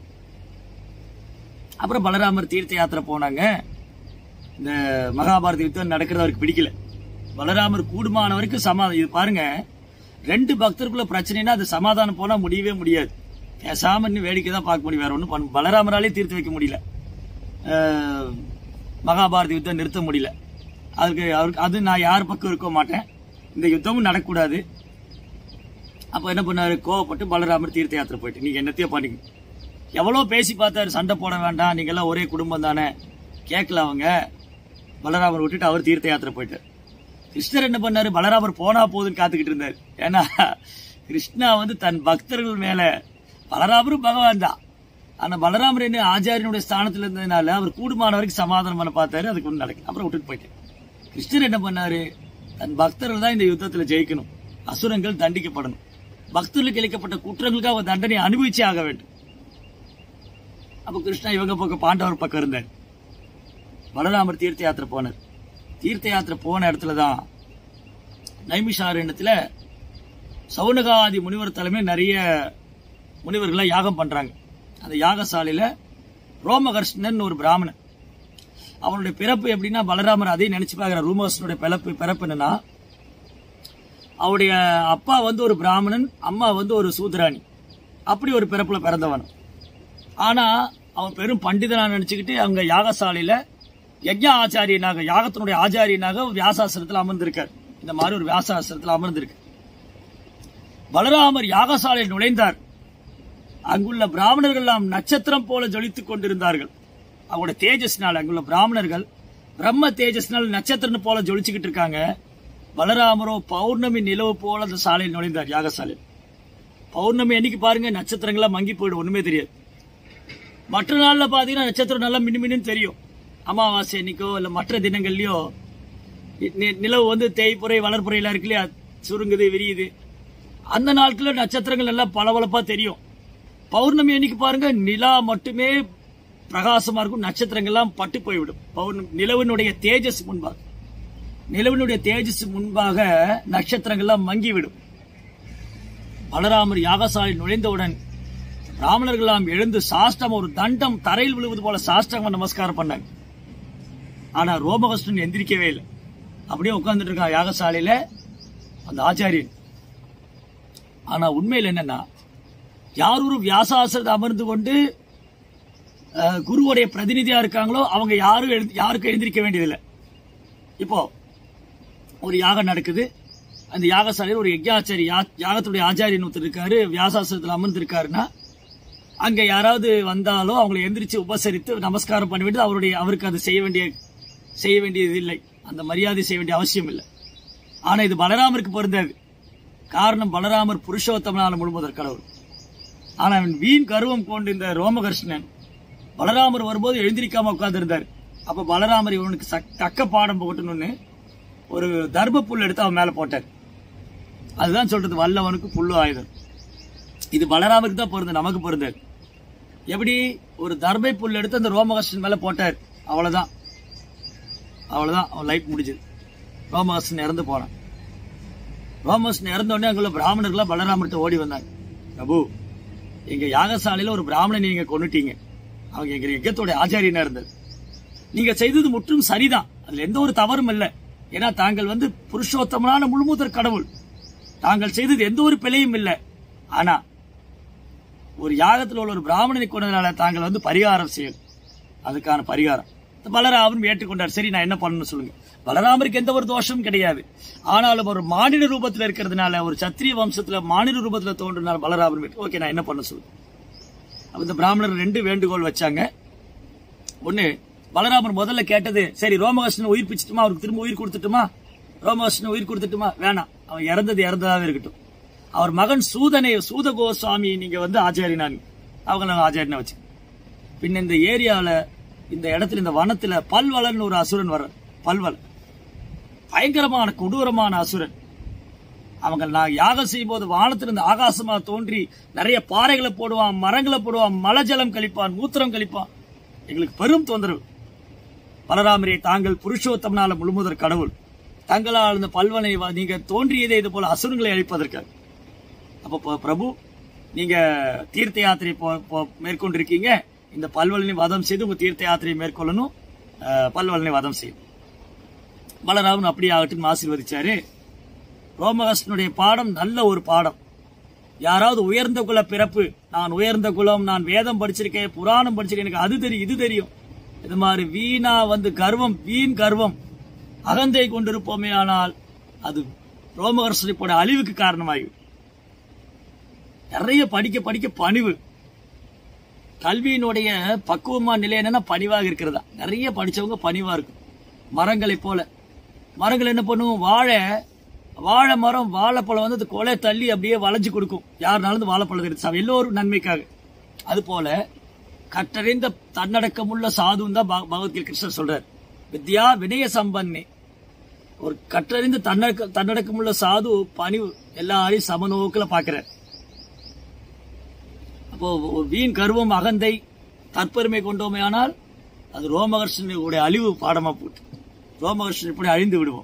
அப்புறம் பலராமர் தீர்த்த யாத்திரை போனாங்க இந்த மகாபாரத யுத்தம் நடக்கிறது அவருக்கு பிடிக்கல பலராமர் கூடுமான வரைக்கும் சமாதானம் இது பாருங்க ரெண்டு பக்தருக்குள்ள பிரச்சனைனா அது சமாதானம் போனா முடியவே முடியாது பேசாம இன்னும் வேடிக்கை தான் பார்க்க முடியும் வேற ஒன்றும் பண்ண பலராமராலே தீர்த்து வைக்க முடியல அஹ், மகாபாரத யுத்தம் நிறுத்த முடியல அதுக்கு அவருக்கு அது நான் யார் பக்கம் இருக்க மாட்டேன் இந்த யுத்தமும் நடக்கக்கூடாது அப்ப என்ன பண்ணாரு கோவப்பட்டு பலராமர் தீர்த்த யாத்திரை போயிட்டு நீங்க என்னத்தையோ பண்ணுங்க எவ்வளவு பேசி பார்த்தாரு சண்டை போட வேண்டாம் நீங்க எல்லாம் ஒரே குடும்பம் தானே கேட்கல அவங்க பலராமர் விட்டுட்டு அவர் தீர்த்த யாத்திரை போயிட்டார் கிருஷ்ணர் என்ன பண்ணாரு பலராமர் போனா போதுன்னு காத்துக்கிட்டு இருந்தார் ஏன்னா கிருஷ்ணா வந்து தன் பக்தர்கள் மேல பலராமரும் பகவான் தான் ஆனா பலராமர் என்ன ஆச்சாரியனுடைய ஸ்தானத்துல இருந்ததுனால அவர் கூடுமான வரைக்கும் சமாதானம் பண்ண பார்த்தாரு அதுக்கு ஒன்றும் நடக்கல அப்புறம் விட்டுட்டு போயிட்டார் கிருஷ்ணர் என்ன பண்ணாரு தன் பக்தர்கள் தான் இந்த யுத்தத்துல ஜெயிக்கணும் அசுரங்கள் தண்டிக்கப்படணும் பக்தர்களுக்கு இழைக்கப்பட்ட குற்றங்களுக்கு அவர் தண்டனை அனுபவிச்சே ஆக வேண்டும் அப்ப கிருஷ்ணா இவங்க பக்கம் பாண்டவர் பக்கம் இருந்தார் பலராமர் தீர்த்த யாத்திரை போனார் தீர்த்த யாத்திரை போன இடத்துல தான் நைமிஷாரண்யத்துல சவுனகாதி முனிவர் தலைமை நிறைய முனிவர்களை யாகம் பண்றாங்க அந்த யாகசாலையில ரோமகர்ஷ்ணன் ஒரு பிராமணன் அவனுடைய பிறப்பு எப்படின்னா பலராமர் அதையும் நினைச்சு பார்க்கிற ரூமகர்ஷ்ணனுடைய பிறப்பு பிறப்பு என்னன்னா அவருடைய அப்பா வந்து ஒரு பிராமணன் அம்மா வந்து ஒரு சூத்ராணி அப்படி ஒரு பிறப்புல பிறந்தவன் ஆனா அவன் பெரும் பண்டிதனா நினைச்சுக்கிட்டு அவங்க யாகசாலையில யஜ்ஞ ஆச்சாரியனாக யாகத்தினுடைய ஆச்சாரியனாக ஒரு வியாசாசிரத்தில் அமர்ந்திருக்கார் இந்த மாதிரி ஒரு வியாசாசிரத்தில் அமர்ந்திருக்கு பலராமர் யாகசாலையில் நுழைந்தார் அங்குள்ள பிராமணர்கள் எல்லாம் நட்சத்திரம் போல ஜொலித்துக் கொண்டிருந்தார்கள் அவங்களோட தேஜஸ்னால் அங்குள்ள பிராமணர்கள் பிரம்ம தேஜஸ்னால் நட்சத்திரம் போல ஜொலிச்சுக்கிட்டு இருக்காங்க பலராமரோ பௌர்ணமி நிலவு போல அந்த சாலையில் நுழைந்தார் யாகசாலையில் பௌர்ணமி அன்னைக்கு பாருங்க நட்சத்திரங்கள்லாம் மங்கி போயிடும் ஒண்ணுமே தெரியாது மற்ற நாள்ல பாத்தீங்கன்னா நட்சத்திரம் நல்லா மினுமினுன்னு தெரியும் அமாவாசை அன்னைக்கோ இல்ல மற்ற தினங்கள்லயோ நி- நிலவு வந்து தேய்ப்புறை வளர்ப்புறையெல்லாம் இருக்கு இல்லையா சுருங்குது விரியுது அந்த நாட்கள்ல நட்சத்திரங்கள் எல்லாம் பளபளப்பா தெரியும் பௌர்ணமி அன்னைக்கு பாருங்க நிலா மட்டுமே பிரகாசமா இருக்கும் நட்சத்திரங்கள்லாம் பட்டு போய்விடும் பௌர்ணமி நிலவினுடைய தேஜஸ் முன்பாக நிலவினுடைய தேஜஸ் முன்பாக நட்சத்திரங்கள்லாம் மங்கிவிடும் பலராமர் யாகசாலை நுழைந்தவுடன் பிராமணர்கள்லாம் எழுந்து சாஷ்டம் ஒரு தண்டம் தரையில் விழுவது போல சாஷ்டங்க நமஸ்காரம் பண்ணாங்க ஆனா ரோமகிருஷ்ணன் எந்திரிக்கவே இல்லை அப்படியே உட்கார்ந்துட்டு இருக்கான் யாகசாலையில அந்த ஆச்சாரியன் ஆனா உண்மையில் என்னன்னா யார் ஒரு வியாசாசிரத்தை அமர்ந்து கொண்டு அஹ், குருவுடைய பிரதிநிதியா இருக்காங்களோ அவங்க யாரும் எழுந்து- யாருக்கும் எழுந்திருக்க வேண்டியதில்லை இப்போ ஒரு யாகம் நடக்குது அந்த யாகசாலையில் ஒரு யஜ்ஞாச்சாரி யா- யாகத்துடைய ஆச்சாரியன் ஒருத்தர் இருக்காரு வியாசாசிரத்தில் அமர்ந்து இருக்காருன்னா அங்க யாராவது வந்தாலோ அவங்களை எந்திரிச்சு உபசரித்து நமஸ்காரம் பண்ண வேண்டியது அவருடைய அவருக்கு அது செய்ய வேண்டிய செய்ய வேண்டியது இல்லை அந்த மரியாதை செய்ய வேண்டிய அவசியம் இல்லை ஆனா இது பலராமருக்கு பொருந்தாது காரணம் பலராமர் புருஷோத்தமனால முழுமுதற் கடவுள் ஆனா அவன் வீண் கருவம் கொண்டு இந்த ரோமகிருஷ்ணன் பலராமர் வரும்போது எழுந்திருக்காம உட்கார்ந்திருந்தார் அப்ப பலராமர் இவனுக்கு சக்- தக்க பாடம் போகட்டும்னு ஒரு தர்ம புல் எடுத்து அவன் மேல போட்டார் அதுதான் சொல்றது வல்லவனுக்கு புல்லு ஆயுதம் இது பலராமருக்கு தான் பொருந்தது நமக்கு பொருந்தாது எப்படி ஒரு தர்மை புல் எடுத்து அந்த ரோமகிருஷ்ணன் மேல போட்டார் அவ்வளவுதான் அவ்வளவுதான் அவன் லைஃப் முடிஞ்சது ரோமகிருஷ்ணன் இறந்து போனான் ரோமகிருஷ்ணன் இறந்த உடனே அங்குள்ள பிராமணர்கள்லாம் பலராமர்கிட்ட ஓடி வந்தாங்க பிரபு எங்க யாகசாலையில ஒரு பிராமணனை நீங்க கொன்னுட்டீங்க அவங்க எங்க யஜ்ஞத்தோட ஆச்சாரியனா இருந்தது நீங்க செய்தது முற்றும் சரிதான் அதுல எந்த ஒரு தவறும் இல்லை ஏன்னா தாங்கள் வந்து புருஷோத்தமனான முழுமுதற் கடவுள் தாங்கள் செய்தது எந்த ஒரு பிழையும் இல்லை ஆனா ஒரு யாகத்தில் உள்ள ஒரு பிராமணனை கொண்டதுனால தாங்கள் வந்து பரிகாரம் செய்யணும் அதுக்கான பரிகாரம் பலராமரும் ஏற்றுக்கொண்டார் சரி நான் என்ன பண்ணணும் சொல்லுங்க பலராமருக்கு எந்த ஒரு தோஷமும் கிடையாது ஆனாலும் ஒரு மாநில ரூபத்தில் இருக்கிறதுனால ஒரு சத்திரிய வம்சத்துல மாநில ரூபத்துல தோன்றினால பலராமரும் ஏற்று- ஓகே நான் என்ன பண்ண சொல்லுங்க அப்ப இந்த பிராமணர் ரெண்டு வேண்டுகோள் வச்சாங்க ஒண்ணு பலராமர் முதல்ல கேட்டது சரி ரோமகிருஷ்ணன் உயிர் பிச்சுட்டுமா அவருக்கு திரும்ப உயிர் கொடுத்துட்டுமா ரோமகிருஷ்ணன் உயிர் கொடுத்துட்டுமா வேணாம் அவன் இறந்தது இறந்ததாவே இருக்கட்டும் அவர் மகன் சூதனை சூத கோஸ்வாமி நீங்க வந்து ஆச்சாரியனான் அவங்கள ஆச்சாரியனை வச்சு பின்ன இந்த ஏரியாவில் இந்த இடத்துல இந்த வனத்துல பல்வலன் ஒரு அசுரன் வர்ற பல்வலன் பயங்கரமான கொடூரமான அசுரன் அவங்க நான் யாகம் செய்யும் போது வானத்திலிருந்து ஆகாசமா தோன்றி நிறைய பாறைகளை போடுவான் மரங்களை போடுவான் மலை ஜலம் கழிப்பான் மூத்திரம் கழிப்பான் எங்களுக்கு பெரும் தொந்தரவு பலராமரே தாங்கள் புருஷோத்தமனால முழுமுதற் கடவுள் தங்களால் இந்த பல்வனை வ- நீங்க தோன்றியதே இது போல அசுரங்களை அழிப்பதற்கு அப்ப ப- பிரபு நீங்க தீர்த்த யாத்திரை போ- போ- மேற்கொண்டிருக்கீங்க இந்த பல்வலனை வதம் செய்து உங்க தீர்த்த யாத்திரையை மேற்கொள்ளணும் அஹ், பல்வலனை வதம் செய்யும் பலராமன் அப்படி ஆகட்டும் ஆசீர்வதிச்சாரு ரோமஹர்ஷனுடைய பாடம் நல்ல ஒரு பாடம் யாராவது உயர்ந்த குல பிறப்பு நான் உயர்ந்த குலம் நான் வேதம் படிச்சிருக்கேன் புராணம் படிச்சிருக்கேன் எனக்கு அது தெரியும் இது தெரியும் இது மாதிரி வீணா வந்து கர்வம் வீண் கர்வம் அகந்தை கொண்டிருப்போமே ஆனால் அது ரோமஹர்ஷனிப்போட அழிவுக்கு காரணமாகும் நிறைய படிக்க படிக்க பணிவு கல்வியினுடைய பக்குவமான நிலை என்னன்னா பணிவாக இருக்கிறதா நிறைய படிச்சவங்க பணிவா இருக்கும் மரங்களை போல மரங்கள் என்ன பண்ணும் வாழை வாழை மரம் வாழைப்பழம் வந்து அது கொலை தள்ளி அப்படியே வளைஞ்சு கொடுக்கும் யாருனாலும் வாழைப்பழத்தை எடுத்து சாப்பிடும். எல்லோரும் நன்மைக்காக அது போல கற்றறிந்த தன்னடக்கமுள்ள சாதுன்னு தான் பக- பகவத்கீதை கிருஷ்ணர் சொல்றார் வித்யா வினய சம்பன்னே ஒரு கற்றறிந்த தன்னடக்க தன்னடக்கமுள்ள சாது பணிவு எல்லாரையும் சமநோக்கில் பார்க்கிறார் அப்போ ஒரு வீண் கர்வம் அகந்தை தற்பெருமை கொண்டோமே ஆனால் அது ரோமகர்ஷனுடைய அழிவு பாடமா போட்டு ரோமகர்ஷன் இப்படி அழிந்து விடுவோம்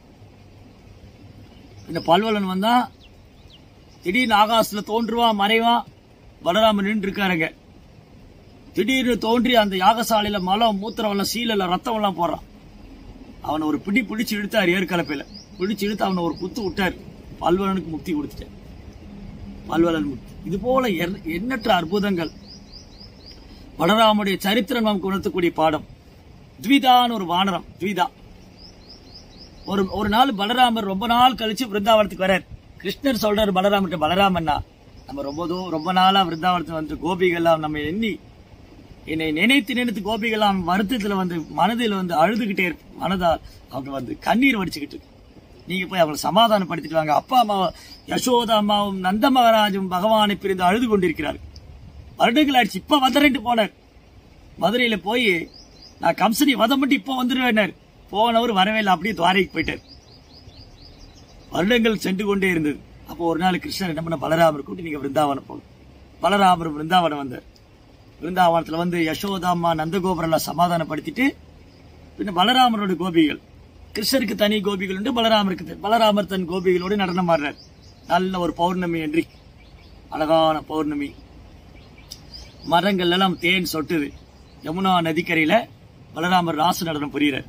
இந்த பல்வலன் வந்தா திடீர்னு ஆகாசத்துல தோன்றுவான் மறைவான் பலராமன் நின்று இருக்காருங்க திடீர்னு தோன்றி அந்த யாகசாலையில மலம் மூத்திரம் எல்லாம் சீலல ரத்தம் எல்லாம் போடுறான் அவனை ஒரு பிடி பிடிச்சு இழுத்தார் ஏற்கலப்பையில பிடிச்சு இழுத்து அவனை ஒரு குத்து விட்டார் பல்வலனுக்கு முக்தி கொடுத்துட்டார் பல்வலன் முக்தி இது போல எண்ண- எண்ணற்ற அற்புதங்கள் பலராமுடைய சரித்திரம் நமக்கு உணர்த்தக்கூடிய பாடம் த்விதான்னு ஒரு வானரம் த்விதா ஒரு ஒரு நாள் பலராமர் ரொம்ப நாள் கழிச்சு விருந்தாவனத்துக்கு வரார் கிருஷ்ணர் சொல்றாரு பலராமர்கிட்ட பலராமண்ணா நம்ம ரொம்ப தூ ரொம்ப நாளா விருந்தாவனத்துக்கு வந்து கோபிகள்லாம் நம்ம எண்ணி என்னை நினைத்து நினைத்து கோபிகள்லாம் வருத்தத்துல வந்து மனதில் வந்து அழுதுகிட்டே இருக்கு மனதால் அவங்க வந்து கண்ணீர் வடிச்சுக்கிட்டு இருக்கு நீங்க போய் அவங்களை சமாதானப்படுத்திட்டு வாங்க அப்பா அம்மா யசோதா அம்மாவும் நந்த மகாராஜும் பகவானை பிரிந்து அழுது கொண்டிருக்கிறார் வருடங்கள் ஆயிடுச்சு இப்ப வந்துறேன்ட்டு போனார் மதுரையில போய் நான் கம்சனி வதம் மட்டும் இப்ப வந்துருவேனார் போனவர் வரவே இல்லை அப்படியே துவாரைக்கு போயிட்டார் வருடங்கள் சென்று கொண்டே இருந்தது அப்போ ஒரு நாள் கிருஷ்ணர் என்ன பண்ண பலராமர் கூட்டி நீங்க விருந்தாவனம் போகணும் பலராமர் விருந்தாவனம் வந்தார் விருந்தாவனத்துல வந்து யசோதாம்மா நந்தகோபுரம் எல்லாம் சமாதானப்படுத்திட்டு பின்ன பலராமரோட கோபிகள் கிருஷ்ணருக்கு தனி கோபிகள் உண்டு பலராமருக்கு தனி. பலராமர் தன் கோபிகளோடு நடனம் ஆடுறார் நல்ல ஒரு பௌர்ணமி என்று அழகான பௌர்ணமி மரங்கள் எல்லாம் தேன் சொட்டுது யமுனா நதிக்கரையில பலராமர் ராச நடனம் புரிகிறார்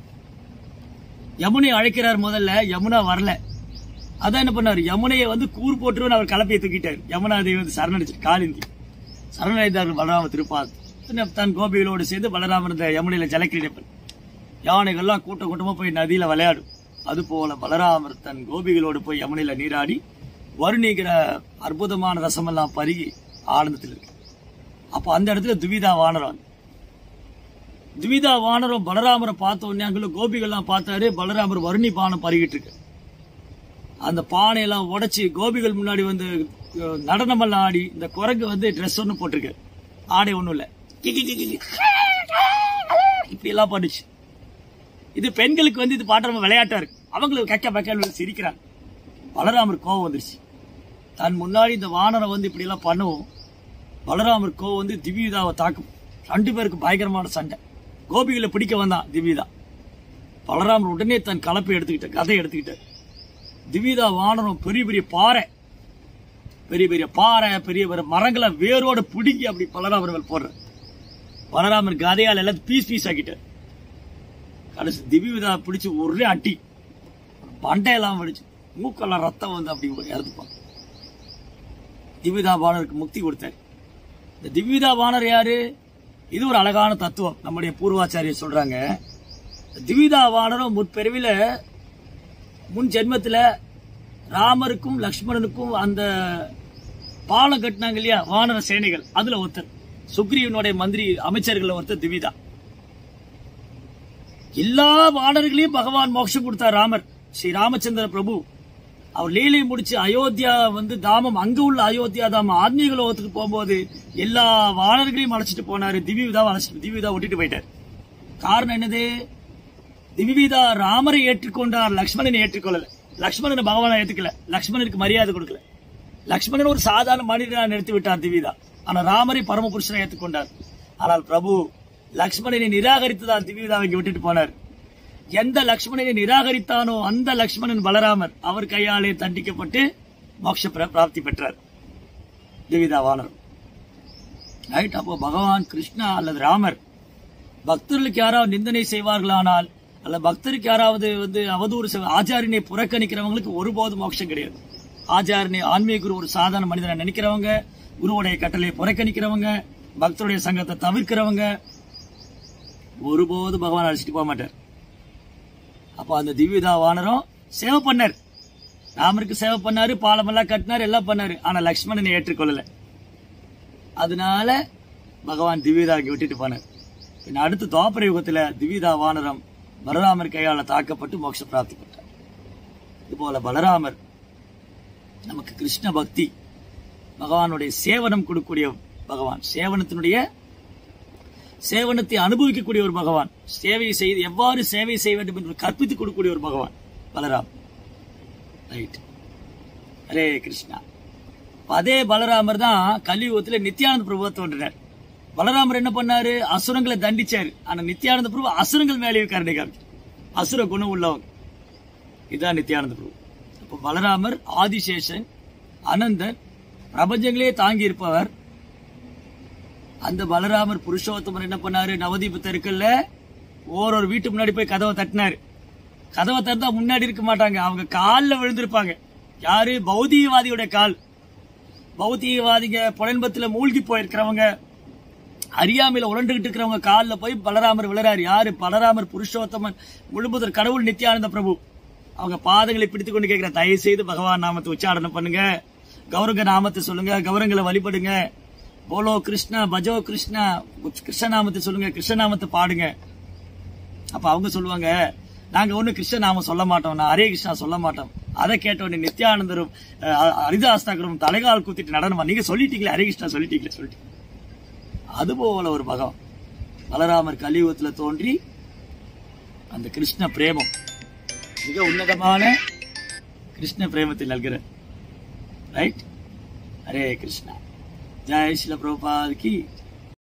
யமுனை அழைக்கிறார் முதல்ல யமுனா வரல அதான் என்ன பண்ணார் யமுனையை வந்து கூர் போட்டுருவன் அவர் கலப்பையை தூக்கிட்டார் யமுனா தேவி வந்து சரணடிச்சு காலிந்தி சரணடைந்தார் பலராம திருப்பாத் பின்ன தன் கோபிகளோடு சேர்ந்து பலராமர் இந்த யமுனையில ஜலக்கிரீடப்பன் யானைகள்லாம் கூட்டம் கூட்டமா போய் நதியில விளையாடும் அது போல பலராமர் தன் கோபிகளோடு போய் யமுனையில நீராடி வருணிக்கிற அற்புதமான ரசமெல்லாம் பருகி ஆனந்தத்தில் இருக்கு அப்போ அந்த இடத்துல துவிதா வானரம் துவிதா வானரம் பலராமரை பார்த்த உடனே அங்குள்ள கோபிகள்லாம் பார்த்தாரு பலராமர் வருணி பானம் பருகிட்டு இருக்கு அந்த பானையெல்லாம் உடைச்சி கோபிகள் முன்னாடி வந்து அஹ், நடனமெல்லாம் ஆடி இந்த குரங்கு வந்து ட்ரெஸ் ஒன்று போட்டிருக்கு ஆடை ஒன்றும் இல்லை இப்படி எல்லாம் பண்ணுச்சு இது பெண்களுக்கு வந்து இது பாட்டு ரொம்ப விளையாட்டா இருக்கு அவங்களுக்கு கக்க பக்கன்னு சிரிக்கிறாங்க பலராமர் கோவம் வந்துருச்சு தன் முன்னாடி இந்த வானரம் வந்து இப்படி எல்லாம் பண்ணுவோம் பலராமர் கோவம் வந்து திவ்யதாவை தாக்கும் ரெண்டு பேருக்கு பயங்கரமான சண்டை கோபிகளை பிடிக்க வந்தான் திவ்யதா பலராமர் உடனே தன் கலப்பை எடுத்துக்கிட்ட கதை எடுத்துக்கிட்டார் திவ்யதா வானரம் பெரிய பெரிய பாறை பெரிய பெரிய பாறை பெரிய பெரிய மரங்களை வேரோட பிடுங்கி அப்படி பலராமர் மேல் போடுற பலராமர் கதையால் எல்லாம் பீஸ் பீஸ் ஆக்கிட்டார் கடைசி திவ்யதா பிடிச்சு ஒரே அட்டி பண்டையெல்லாம் பிடிச்சு மூக்கெல்லாம் ரத்தம் வந்து அப்படி இறந்துப்பான் திவ்யதா பாணருக்கு முக்தி கொடுத்தார் இந்த திவ்யதா பாணர் யாரு இது ஒரு அழகான தத்துவம் நம்முடைய பூர்வாச்சாரியர் சொல்றாங்க திவ்யதா வானரும் முற்பிறவில முன் ஜென்மத்துல ராமருக்கும் லக்ஷ்மணனுக்கும் அந்த பாலம் கட்டினாங்க இல்லையா வானர சேனைகள் அதுல ஒருத்தர் சுக்ரீவனுடைய மந்திரி அமைச்சர்கள் ஒருத்தர் திவ்யதா எல்லா வானர்களையும் பகவான் மோட்சம் கொடுத்தார் ராமர் ஸ்ரீ ராமச்சந்திர பிரபு அவர் லீலை முடிச்சு அயோத்தியா வந்து தாமம் அங்க உள்ள அயோத்தியா தாமம் ஆத்மீக லோகத்துக்கு போகும்போது எல்லா வானர்களையும் அழைச்சிட்டு போனாரு திவ்யவிதாவை அழைச்சிட்டு திவ்யவிதா விட்டுட்டு போயிட்டார் காரணம் என்னது திவ்யவிதா ராமரை ஏற்றுக்கொண்டார் லக்ஷ்மணனை ஏற்றுக்கொள்ளல லக்ஷ்மணனை பகவானை ஏத்துக்கல லக்ஷ்மணனுக்கு மரியாதை கொடுக்கல லக்ஷ்மணன் ஒரு சாதாரண மனிதனா நிறுத்தி விட்டார் திவ்யதா ஆனா ராமரை பரமபுருஷனை ஏற்றுக்கொண்டார் ஆனால் பிரபு லக்ஷ்மணனை நிராகரித்துதான் திவ்யதாவை இங்க விட்டுட்டு போனார் எந்த லக்ஷ்மணனை நிராகரித்தானோ அந்த லக்ஷ்மணன் பலராமர் அவர் கையாலே தண்டிக்கப்பட்டு மோட்ச பிர- பிராப்தி பெற்றார் திவ்யதா வானர் ரைட் அப்போ பகவான் கிருஷ்ணா அல்லது ராமர் பக்தர்களுக்கு யாராவது நிந்தனை செய்வார்களானால் அல்ல பக்தருக்கு யாராவது வந்து அவதூறு செய்- ஆச்சாரியனை புறக்கணிக்கிறவங்களுக்கு ஒருபோதும் மோட்சம் கிடையாது ஆச்சாரியனை ஆன்மீக குரு ஒரு சாதாரண மனிதனை நினைக்கிறவங்க குருவுடைய கட்டளையை புறக்கணிக்கிறவங்க பக்தருடைய சங்கத்தை தவிர்க்கிறவங்க ஒருபோதும் பகவான் அழைச்சிட்டு போக மாட்டார் அப்போ அந்த திவ்யதா வானரம் சேவை பண்ணார் ராமருக்கு சேவை பண்ணாரு பாலமெல்லாம் கட்டினாரு எல்லாம் பண்ணாரு ஆனா லக்ஷ்மணனை ஏற்றுக்கொள்ளல அதனால பகவான் திவ்யதாக்கு விட்டுட்டு போனார் பின் அடுத்து துவாபர யுகத்துல திவ்யதா வானரம் பலராமர் கையால தாக்கப்பட்டு மோட்ச பிராப்தி பெற்றார் இது போல பலராமர் நமக்கு கிருஷ்ண பக்தி பகவானுடைய சேவனம் கொடுக்கக்கூடிய பகவான் சேவனத்தினுடைய சேவனத்தை அனுபவிக்கக்கூடிய ஒரு பகவான் சேவை செய்து எவ்வாறு சேவை செய்ய வேண்டும் என்று கற்பித்துக் கொடுக்கக்கூடிய ஒரு பகவான் பலராம் ரைட் ஹரே கிருஷ்ணா அப்ப அதே பலராமர் தான் கலியுகத்துல நித்யானந்த பிரபுவ தோன்றினார் பலராமர் என்ன பண்ணாரு அசுரங்களை தண்டிச்சாரு ஆனா நித்யானந்த பிரபு அசுரங்கள் மேலேயே கருணை காமிச்சார் அசுர குணம் உள்ளவங்க இதுதான் நித்யானந்த பிரபு அப்போ பலராமர் ஆதிசேஷன் அனந்தன் பிரபஞ்சங்களே தாங்கி இருப்பவர் அந்த பலராமர் புருஷோத்தமர் என்ன பண்ணாரு நவதீப தெருக்கல்ல ஓரொரு வீட்டு முன்னாடி போய் கதவை தட்டினாரு கதவை திறந்தா முன்னாடி இருக்க மாட்டாங்க அவங்க காலில் விழுந்திருப்பாங்க யாரு பௌதிகவாதியோட கால் பௌதிகவாதிங்க புலன்பத்துல மூழ்கி போயிருக்கிறவங்க அறியாமையில உழண்டுகிட்டு இருக்கிறவங்க காலில் போய் பலராமர் விழறாரு யாரு பலராமர் புருஷோத்தமன் முழுமுதற் கடவுள் நித்யானந்த பிரபு அவங்க பாதங்களை பிடித்து கொண்டு கேட்கிற தயவு செய்து பகவான் நாமத்தை உச்சாரணம் பண்ணுங்க கௌரங்க நாமத்தை சொல்லுங்க கௌரங்களை வழிபடுங்க போலோ கிருஷ்ணா பஜோ கிருஷ்ணா கிருஷ்ண நாமத்தை சொல்லுங்க கிருஷ்ண நாமத்தை பாடுங்க அப்ப அவங்க சொல்லுவாங்க நாங்க ஒண்ணு கிருஷ்ண நாமம் சொல்ல மாட்டோம் நான் ஹரே கிருஷ்ணா சொல்ல மாட்டோம் அதை கேட்ட உடனே நித்யானந்தரும் அஹ், ஹரிதாஸ்தாகரும் தலைகால் குத்திட்டு நடனமா நீங்க சொல்லிட்டீங்களே ஹரே கிருஷ்ணா சொல்லிட்டீங்களே சொல்லிட்டீங்க அதுபோல ஒரு பகவான் பலராமர் கலியுகத்துல தோன்றி அந்த கிருஷ்ண பிரேமம் மிக உன்னதமான கிருஷ்ண பிரேமத்தில் நல்கிற ரைட் ஹரே கிருஷ்ணா ஜெய் ஸ்ரீல பிரபுபாத் கி